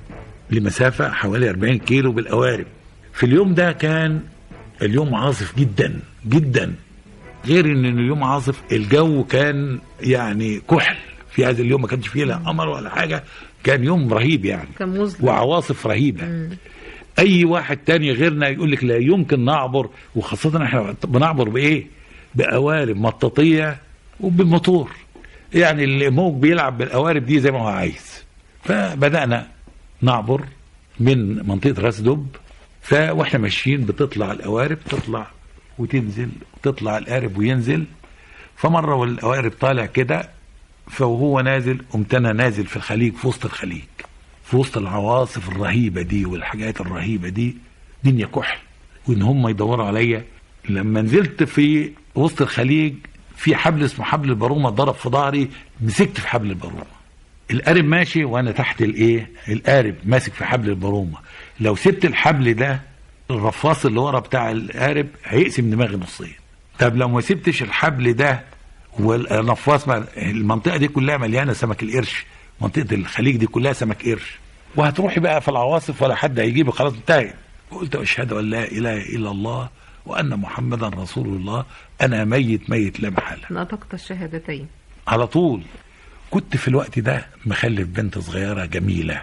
لمسافة حوالي 40 كيلو بالقوارب في اليوم ده كان اليوم عاصف جدا جدا غير ان اليوم عاصف الجو كان يعني كحل في هذا اليوم ما كانش فيه لا قمر ولا حاجة كان يوم رهيب يعني كان مظلم وعواصف رهيبة اي واحد تاني غيرنا يقول لك لا يمكن نعبر وخاصة احنا بنعبر بايه بقوارب مطاطية وبالموتور يعني الموج بيلعب بالقوارب دي زي ما هو عايز فبدأنا نعبر من منطقة راس دب ف واحنا ماشيين بتطلع القوارب تطلع وتنزل تطلع القارب وينزل فمرة والقوارب طالع كده فوهو نازل قمت انا نازل في الخليج في وسط الخليج في وسط العواصف الرهيبة دي والحاجات الرهيبة دي دنيا كحل وان هم يدوروا عليا لما نزلت في وسط الخليج في حبل اسمه حبل البارومة ضرب في ظهري مسكت في حبل البارومة القارب ماشي وانا تحت الايه القارب ماسك في حبل البارومة لو سبت الحبل ده الرفاص اللي ورا بتاع القارب هيقسم دماغي نصين طب لو ما سبتش الحبل ده والنفاص مع- المنطقه دي كلها مليانه سمك القرش منطقه الخليج دي كلها سمك قرش وهتروحي بقى في العواصف ولا حد هيجيبك خلاص انتهت قلت اشهد ان لا اله الا الله وان محمدا رسول الله انا ميت ميت لا محاله نطقت الشهادتين على طول كنت في الوقت ده مخلف بنت صغيرة جميلة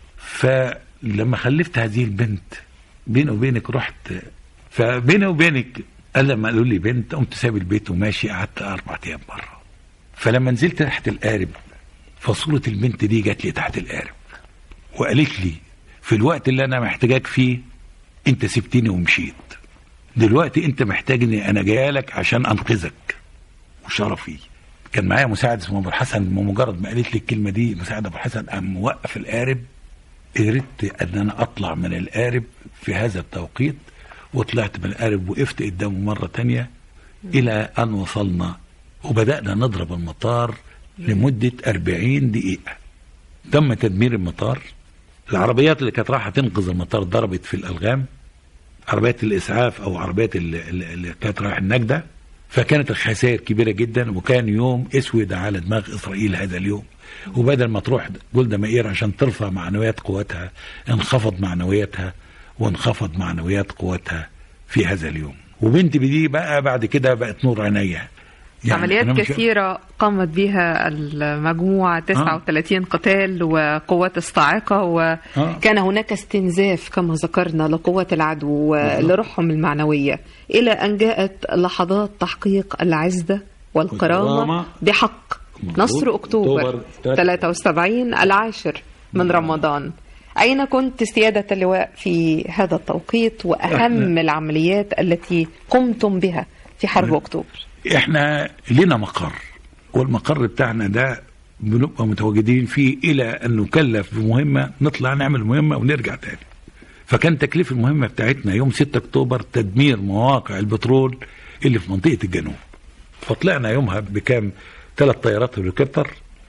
فلما خلفت هذه البنت بيني وبينك رحت فبيني وبينك قال لما قالوا لي بنت قمت سايب البيت وماشي قعدت أربع أيام بره فلما نزلت تحت القارب فصورة البنت دي جات لي تحت القارب وقالت لي في الوقت اللي أنا محتاجاك فيه أنت سبتني ومشيت دلوقتي أنت محتاجني أنا جايلك عشان أنقذك وشرفي كان معايا مساعد اسمه ابو الحسن بمجرد ما قالت لي الكلمه دي مساعد ابو الحسن قام موقف القارب قدرت ان انا اطلع من القارب في هذا التوقيت وطلعت من القارب وقفت قدامه مره تانية الى ان وصلنا وبدأنا نضرب المطار لمدة 40 دقيقة تم تدمير المطار العربيات اللي كانت رايحة تنقذ المطار ضربت في الألغام عربيات الإسعاف أو عربيات اللي, اللي كانت رايحة النجدة فكانت الخسائر كبيرة جدا وكان يوم اسود على دماغ إسرائيل هذا اليوم وبدل ما تروح جولدا مائير عشان ترفع معنويات قواتها انخفض معنوياتها وانخفض معنويات قواتها في هذا اليوم وبنتي دي بقى بعد كده بقت نور عينيا عمليات أنا مش- كثيرة قامت بها المجموعة 39 قتال وقوات الصاعقة وكان هناك استنزاف كما ذكرنا لقوات العدو لروحهم المعنوية إلى أن جاءت لحظات تحقيق العزة والكرامة والكرامة. بحق مظبوط. نصر أكتوبر أكتوبر 73 العاشر من رمضان أين كنت سيادة اللواء في هذا التوقيت وأهم العمليات التي قمتم بها في حرب أكتوبر احنا لنا مقر والمقر بتاعنا ده بنبقى متواجدين فيه الى ان نكلف بمهمه نطلع نعمل مهمه ونرجع تاني فكان تكليف المهمه بتاعتنا يوم 6 اكتوبر تدمير مواقع البترول اللي في منطقه الجنوب فطلعنا يومها بكام ثلاث طيارات هليكوبتر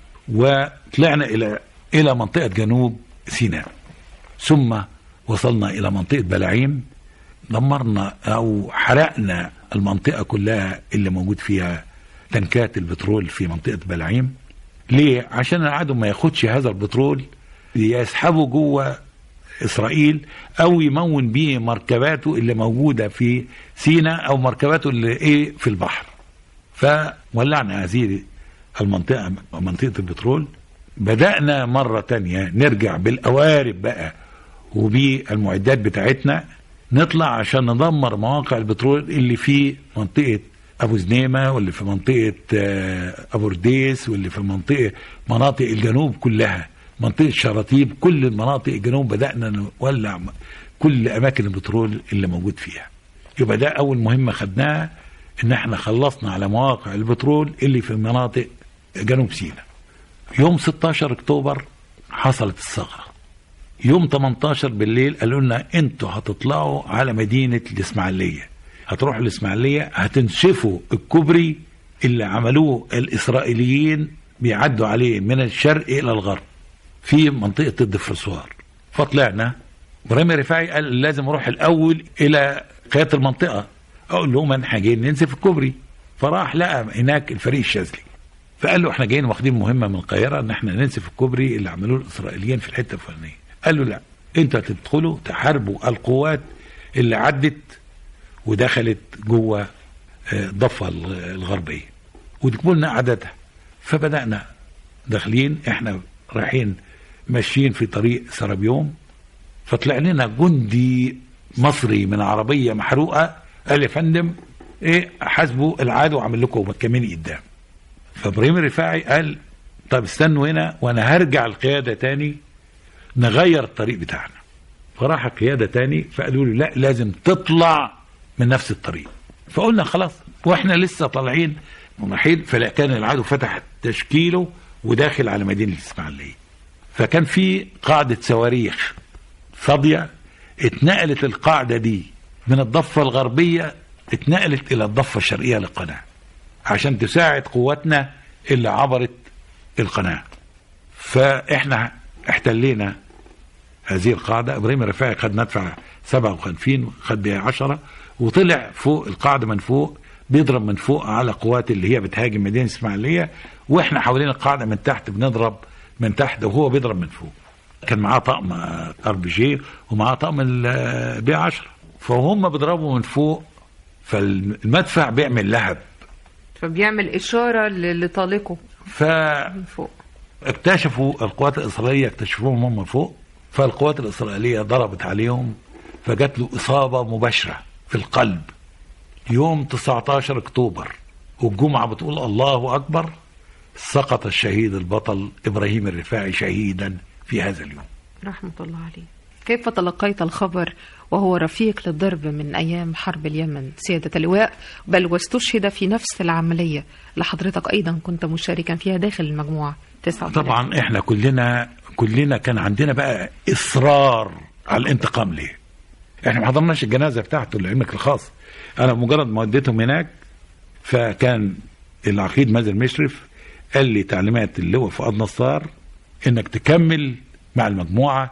وطلعنا الى الى منطقه جنوب سيناء ثم وصلنا الى منطقه بلاعيم دمرنا او حرقنا المنطقه كلها اللي موجود فيها تنكات البترول في منطقه بلاعيم ليه عشان العدو ما ياخدش هذا البترول يسحبه جوه اسرائيل او يمون بيه مركباته اللي موجوده في سيناء او مركباته اللي ايه في البحر فولعنا هذه المنطقه منطقه البترول بدانا مره تانية نرجع بالقوارب بقى وبالمعدات بتاعتنا نطلع عشان ندمر مواقع البترول اللي في منطقه ابو زنيمه واللي في منطقه آه، ابو رديس واللي في منطقه مناطق الجنوب كلها منطقه شراطيب كل المناطق الجنوب بدانا نولع م- كل اماكن البترول اللي موجود فيها يبقى ده اول مهمه خدناها ان احنا خلصنا على مواقع البترول اللي في مناطق جنوب سيناء يوم 16 اكتوبر حصلت الثغره يوم 18 بالليل قالوا لنا انتوا هتطلعوا على مدينه الاسماعيليه هتروحوا الاسماعيليه هتنشفوا الكوبري اللي عملوه الاسرائيليين بيعدوا عليه من الشرق الى الغرب في منطقه الدفرسوار فطلعنا ابراهيم الرفاعي قال لازم اروح الاول الى قياده المنطقه اقول لهم احنا جايين ننزف الكوبري فراح لقى هناك الفريق الشاذلي فقال له احنا جايين واخدين مهمه من القاهره ان احنا ننسف الكوبري اللي عملوه الاسرائيليين في الحته الفلانيه قال له لا انتوا هتدخلوا تحاربوا القوات اللي عدت ودخلت جوه آه، الضفه الغ- الغربيه وتجيبوا لنا عددها فبدانا داخلين احنا رايحين ماشيين في طريق سرابيوم فطلع لنا جندي مصري من عربيه محروقه قال يا فندم ايه حاسبوا العدو عامل لكم كمين قدام فابراهيم الرفاعي قال طب استنوا هنا وانا هرجع القياده تاني نغير الطريق بتاعنا فراح القياده تاني فقالوا له لا لازم تطلع من نفس الطريق فقلنا خلاص واحنا لسه طالعين رايحين فلا كان العدو فتح تشكيله وداخل على مدينه الاسماعيليه فكان في قاعده صواريخ فاضيه اتنقلت القاعده دي من الضفه الغربيه اتنقلت الى الضفه الشرقيه للقناه عشان تساعد قواتنا اللي عبرت القناه فاحنا احتلينا هذه القاعده ابراهيم الرفاعي خد مدفع 57 خد بيها 10 وطلع فوق القاعده من فوق بيضرب من فوق على قوات اللي هي بتهاجم مدينه الاسماعيليه واحنا حوالين القاعده من تحت بنضرب من تحت وهو بيضرب من فوق كان معاه طقم ار بي جي ومعاه طقم البي 10 فهم بيضربوا من فوق فالمدفع بيعمل لهب فبيعمل إشارة ل- لطالقه ف من فوق اكتشفوا القوات الإسرائيلية اكتشفوهم هم فوق فالقوات الإسرائيلية ضربت عليهم فجات له إصابة مباشرة في القلب يوم 19 أكتوبر والجمعة بتقول الله أكبر سقط الشهيد البطل إبراهيم الرفاعي شهيدا في هذا اليوم رحمة الله عليه كيف تلقيت الخبر وهو رفيق للضرب من أيام حرب اليمن سيادة اللواء بل واستشهد في نفس العملية لحضرتك أيضا كنت مشاركا فيها داخل المجموعة 39 طبعا احنا كلنا كلنا كان عندنا بقى اصرار على الانتقام ليه احنا ما حضرناش الجنازه بتاعته لعلمك الخاص انا مجرد ما وديتهم هناك فكان العقيد مازن مشرف قال لي تعليمات اللواء فؤاد نصار انك تكمل مع المجموعه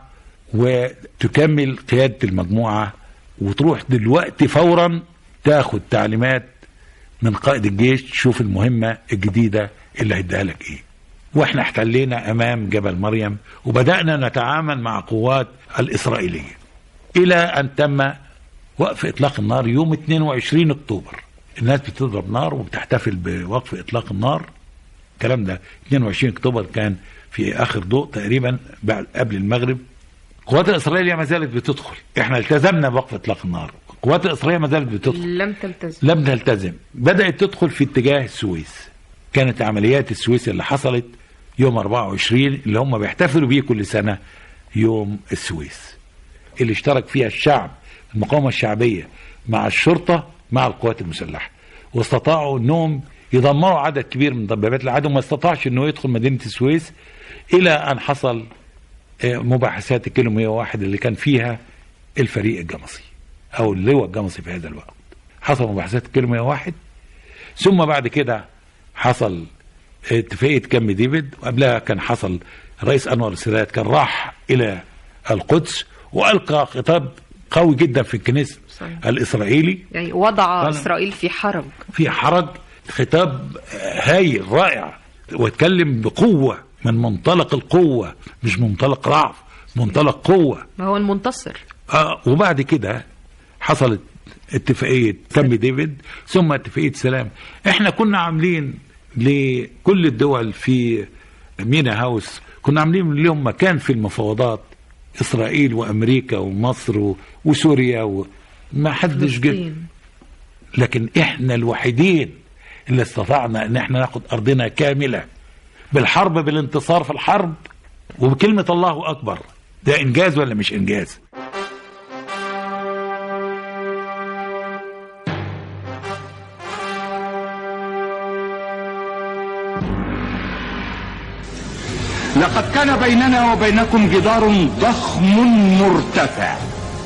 وتكمل قياده المجموعه وتروح دلوقتي فورا تاخد تعليمات من قائد الجيش تشوف المهمه الجديده اللي هيديها لك ايه. واحنا احتلينا امام جبل مريم وبدانا نتعامل مع قوات الاسرائيليه. الى ان تم وقف اطلاق النار يوم 22 اكتوبر. الناس بتضرب نار وبتحتفل بوقف اطلاق النار. الكلام ده 22 اكتوبر كان في اخر ضوء تقريبا بعد قبل المغرب القوات الاسرائيليه ما زالت بتدخل احنا التزمنا بوقف اطلاق النار القوات الاسرائيليه ما زالت بتدخل لم تلتزم لم تلتزم بدات تدخل في اتجاه السويس كانت عمليات السويس اللي حصلت يوم 24 اللي هم بيحتفلوا بيه كل سنه يوم السويس اللي اشترك فيها الشعب المقاومه الشعبيه مع الشرطه مع القوات المسلحه واستطاعوا انهم يدمروا عدد كبير من دبابات العدو ما استطاعش انه يدخل مدينه السويس الى ان حصل آه، مباحثات الكيلو 101 اللي كان فيها الفريق الجمصي او اللواء الجمصي في هذا الوقت حصل مباحثات الكيلو 101 ثم بعد كده حصل اتفاقيه كامب ديفيد وقبلها كان حصل رئيس انور السادات كان راح الى القدس والقى خطاب قوي جدا في الكنيسه صحيح. الاسرائيلي يعني وضع طبعاً. إسرائيل في حرج في حرج خطاب هايل رائع واتكلم بقوه من منطلق القوه مش منطلق رعب منطلق قوه ما هو المنتصر آه وبعد كده حصلت اتفاقيه كامب ديفيد ثم اتفاقيه سلام احنا كنا عاملين لكل الدول في مينا هاوس كنا عاملين لهم مكان في المفاوضات اسرائيل وامريكا ومصر و- وسوريا وما حدش جه فلسطين. لكن احنا الوحيدين اللي استطعنا ان احنا ناخد ارضنا كامله بالحرب بالانتصار في الحرب وبكلمه الله اكبر ده انجاز ولا مش انجاز لقد كان بيننا وبينكم جدار ضخم مرتفع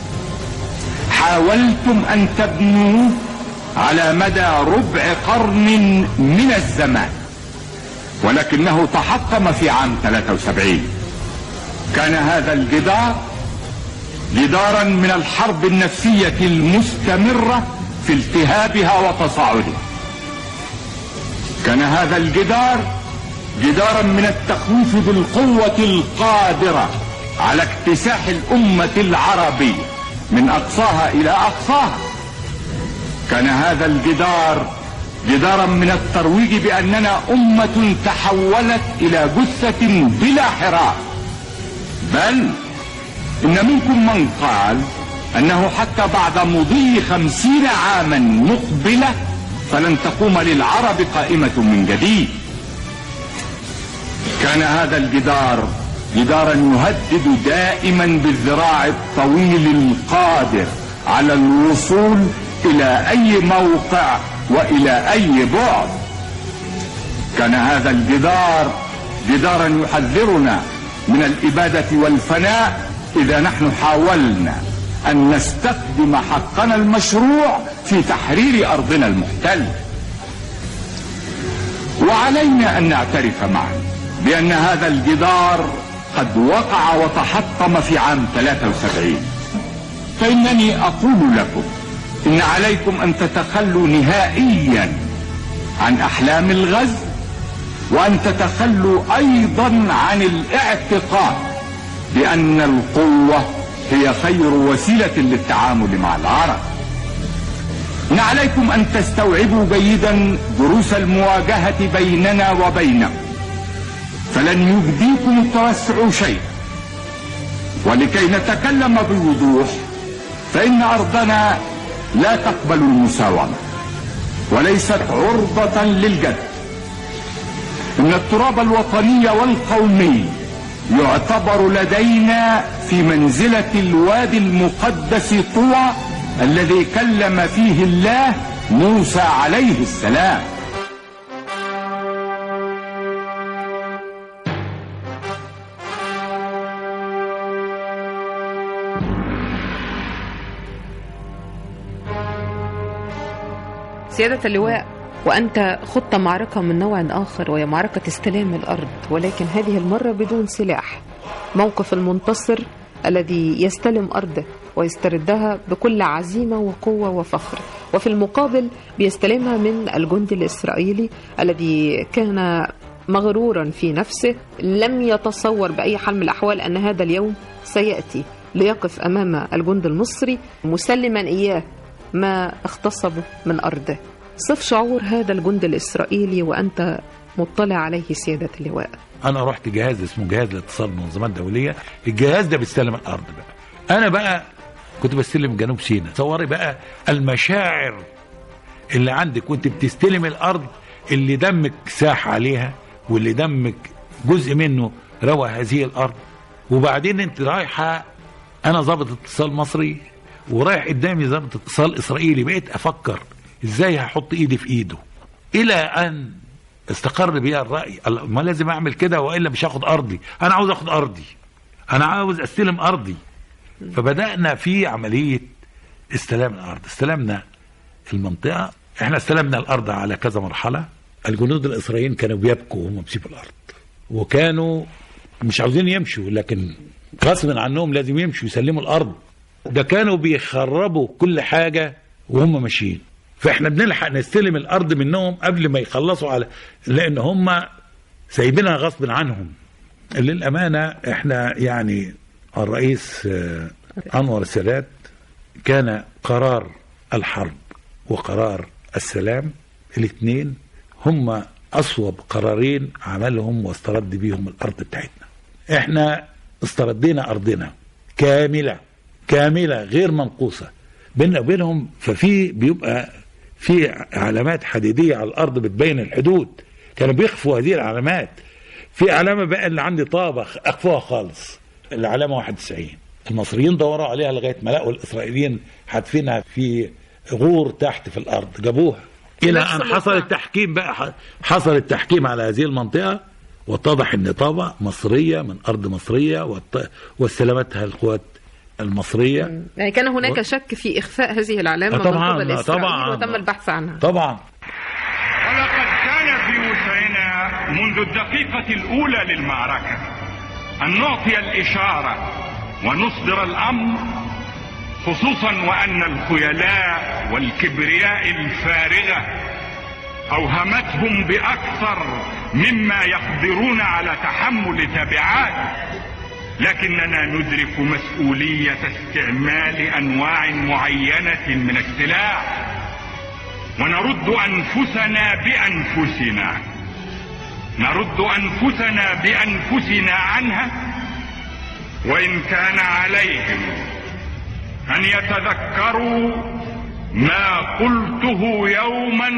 حاولتم ان تبنوه على مدى ربع قرن من الزمان ولكنه تحطم في عام 73 كان هذا الجدار جدارا من الحرب النفسية المستمرة في التهابها وتصاعدها كان هذا الجدار جدارا من التخويف بالقوة القادرة على اكتساح الأمة العربية من أقصاها إلى أقصاها كان هذا الجدار جدارا من الترويج بأننا أمة تحولت إلى جثة بلا حراك بل إن منكم من قال أنه حتى بعد مضي خمسين عاما مقبلة فلن تقوم للعرب قائمة من جديد كان هذا الجدار جدارا يهدد دائما بالذراع الطويل القادر على الوصول الى اي موقع والى اي بعد كان هذا الجدار جدارا يحذرنا من الاباده والفناء اذا نحن حاولنا ان نستخدم حقنا المشروع في تحرير ارضنا المحتل وعلينا ان نعترف معا بان هذا الجدار قد وقع وتحطم في عام 73 فانني اقول لكم ان عليكم ان تتخلوا نهائيا عن احلام الغزو وان تتخلوا ايضا عن الاعتقاد بان القوه هي خير وسيله للتعامل مع العرب إن عليكم أن تستوعبوا جيدا دروس المواجهة بيننا وبينكم فلن يجديكم التوسع شيئا ولكي نتكلم بوضوح فإن أرضنا لا تقبل المساومة وليست عرضة للجد إن التراب الوطني والقومي يعتبر لدينا في منزلة الوادي المقدس طوى الذي كلم فيه الله موسى عليه السلام سيادة اللواء وأنت خضت معركة من نوع آخر وهي معركة استلام الأرض ولكن هذه المرة بدون سلاح موقف المنتصر الذي يستلم أرضه ويستردها بكل عزيمة وقوة وفخر وفي المقابل بيستلمها من الجندي الإسرائيلي الذي كان مغرورا في نفسه لم يتصور بأي حال من الأحوال أن هذا اليوم سيأتي ليقف أمام الجند المصري مسلما إياه ما اغتصبه من أرضه صف شعور هذا الجند الإسرائيلي وأنت مطلع عليه سيادة اللواء انا رحت جهاز اسمه جهاز الاتصال بالمنظمات الدوليه الجهاز ده بيستلم الارض بقى انا بقى كنت بستلم جنوب سيناء تصوري بقى المشاعر اللي عندك وانت بتستلم الارض اللي دمك ساح عليها واللي دمك جزء منه روى هذه الارض وبعدين انت رايحه انا ضابط اتصال مصري ورايح قدامي ضابط اتصال اسرائيلي بقيت افكر ازاي هحط ايدي في ايده الى ان استقر بيها الراي الله، ما لازم اعمل كده والا مش هاخد ارضي انا عاوز اخد ارضي انا عاوز استلم ارضي فبدانا في عمليه استلام الارض استلمنا المنطقه احنا استلمنا الارض على كذا مرحله الجنود الاسرائيليين كانوا بيبكوا وهم بيسيبوا الارض وكانوا مش عاوزين يمشوا لكن غصبا عنهم لازم يمشوا يسلموا الارض ده كانوا بيخربوا كل حاجه وهم ماشيين فاحنا بنلحق نستلم الارض منهم قبل ما يخلصوا على لان هم سايبينها غصب عنهم للامانه احنا يعني الرئيس آه، انور السادات كان قرار الحرب وقرار السلام الاثنين هم اصوب قرارين عملهم واسترد بيهم الارض بتاعتنا احنا استردينا ارضنا كامله كامله غير منقوصه بيننا وبينهم ففي بيبقى في علامات حديديه على الارض بتبين الحدود كانوا بيخفوا هذه العلامات في علامه بقى اللي عندي طابه اخفوها خالص العلامه 91 المصريين دوروا عليها لغايه ما لقوا الاسرائيليين حادفينها في غور تحت في الارض جابوها الى نفس ان الموقع. حصل التحكيم بقى ح- حصل التحكيم على هذه المنطقه واتضح ان طابه مصريه من ارض مصريه وات- واستلمتها القوات المصريه يعني كان هناك شك في إخفاء هذه العلامة آه طبعاً، من قبل آه إسرائيل طبعاً. وتم البحث عنها طبعا ولقد كان في وسعنا منذ الدقيقة الأولى للمعركة أن نعطي الإشارة ونصدر الأمر خصوصا وأن الخيلاء والكبرياء الفارغة أوهمتهم بأكثر مما يقدرون على تحمل تبعات لكننا ندرك مسؤولية استعمال أنواع معينة من السلاح ونرد انفسنا بانفسنا نرد انفسنا بانفسنا عنها وان كان عليهم ان يتذكروا ما قلته يوما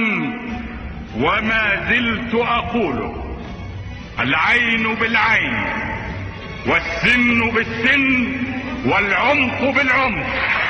وما زلت اقوله العين بالعين والسن بالسن والعمق بالعمق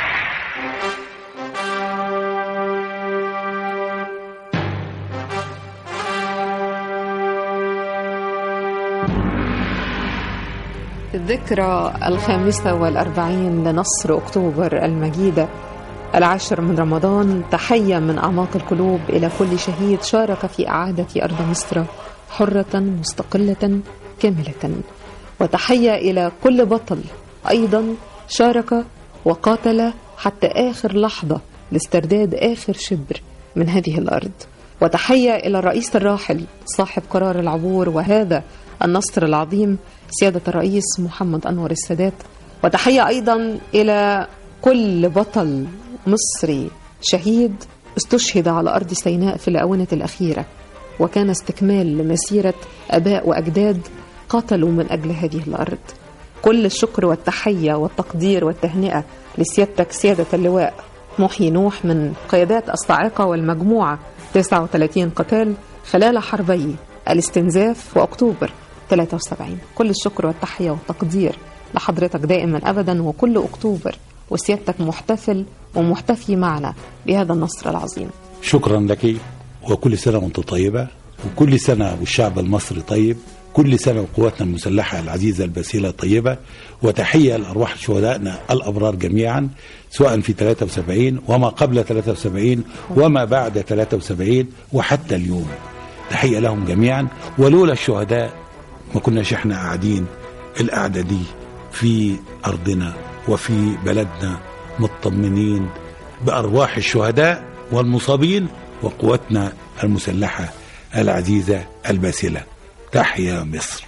الذكرى الخامسة والأربعين لنصر أكتوبر المجيدة العاشر من رمضان تحية من أعماق القلوب إلى كل شهيد شارك في إعادة أرض مصر حرة مستقلة كاملة وتحية إلى كل بطل أيضا شارك وقاتل حتى آخر لحظة لاسترداد آخر شبر من هذه الأرض وتحية إلى الرئيس الراحل صاحب قرار العبور وهذا النصر العظيم سيادة الرئيس محمد أنور السادات وتحية أيضا إلى كل بطل مصري شهيد استشهد على أرض سيناء في الآونة الأخيرة وكان استكمال لمسيرة أباء وأجداد قاتلوا من أجل هذه الأرض كل الشكر والتحية والتقدير والتهنئة لسيادتك سيادة اللواء محيي نوح من قيادات الصاعقة والمجموعة 39 قتال خلال حربي الاستنزاف وأكتوبر 73 كل الشكر والتحية والتقدير لحضرتك دائما أبدا وكل أكتوبر وسيادتك محتفل ومحتفي معنا بهذا النصر العظيم شكرا لك وكل سنة وانت طيبة وكل سنة والشعب المصري طيب كل سنة وقواتنا المسلحة العزيزة البسيلة طيبة وتحية لأرواح شهدائنا الأبرار جميعا سواء في 73 وما قبل 73 وما بعد 73 وحتى اليوم تحية لهم جميعا ولولا الشهداء ما كناش احنا قاعدين القعدة دي في أرضنا وفي بلدنا مطمنين بأرواح الشهداء والمصابين وقواتنا المسلحة العزيزة الباسلة تحيا مصر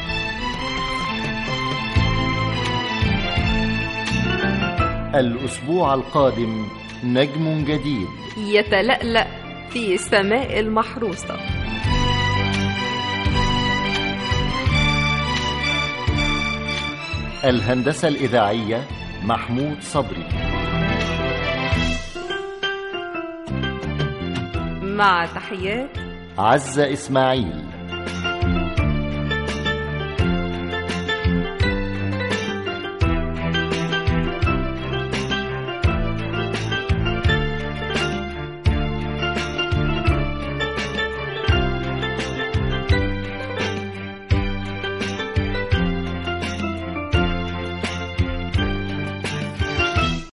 الأسبوع القادم نجم جديد يتلألأ في السماء المحروسة الهندسة الإذاعية محمود صبري مع تحيات عزة إسماعيل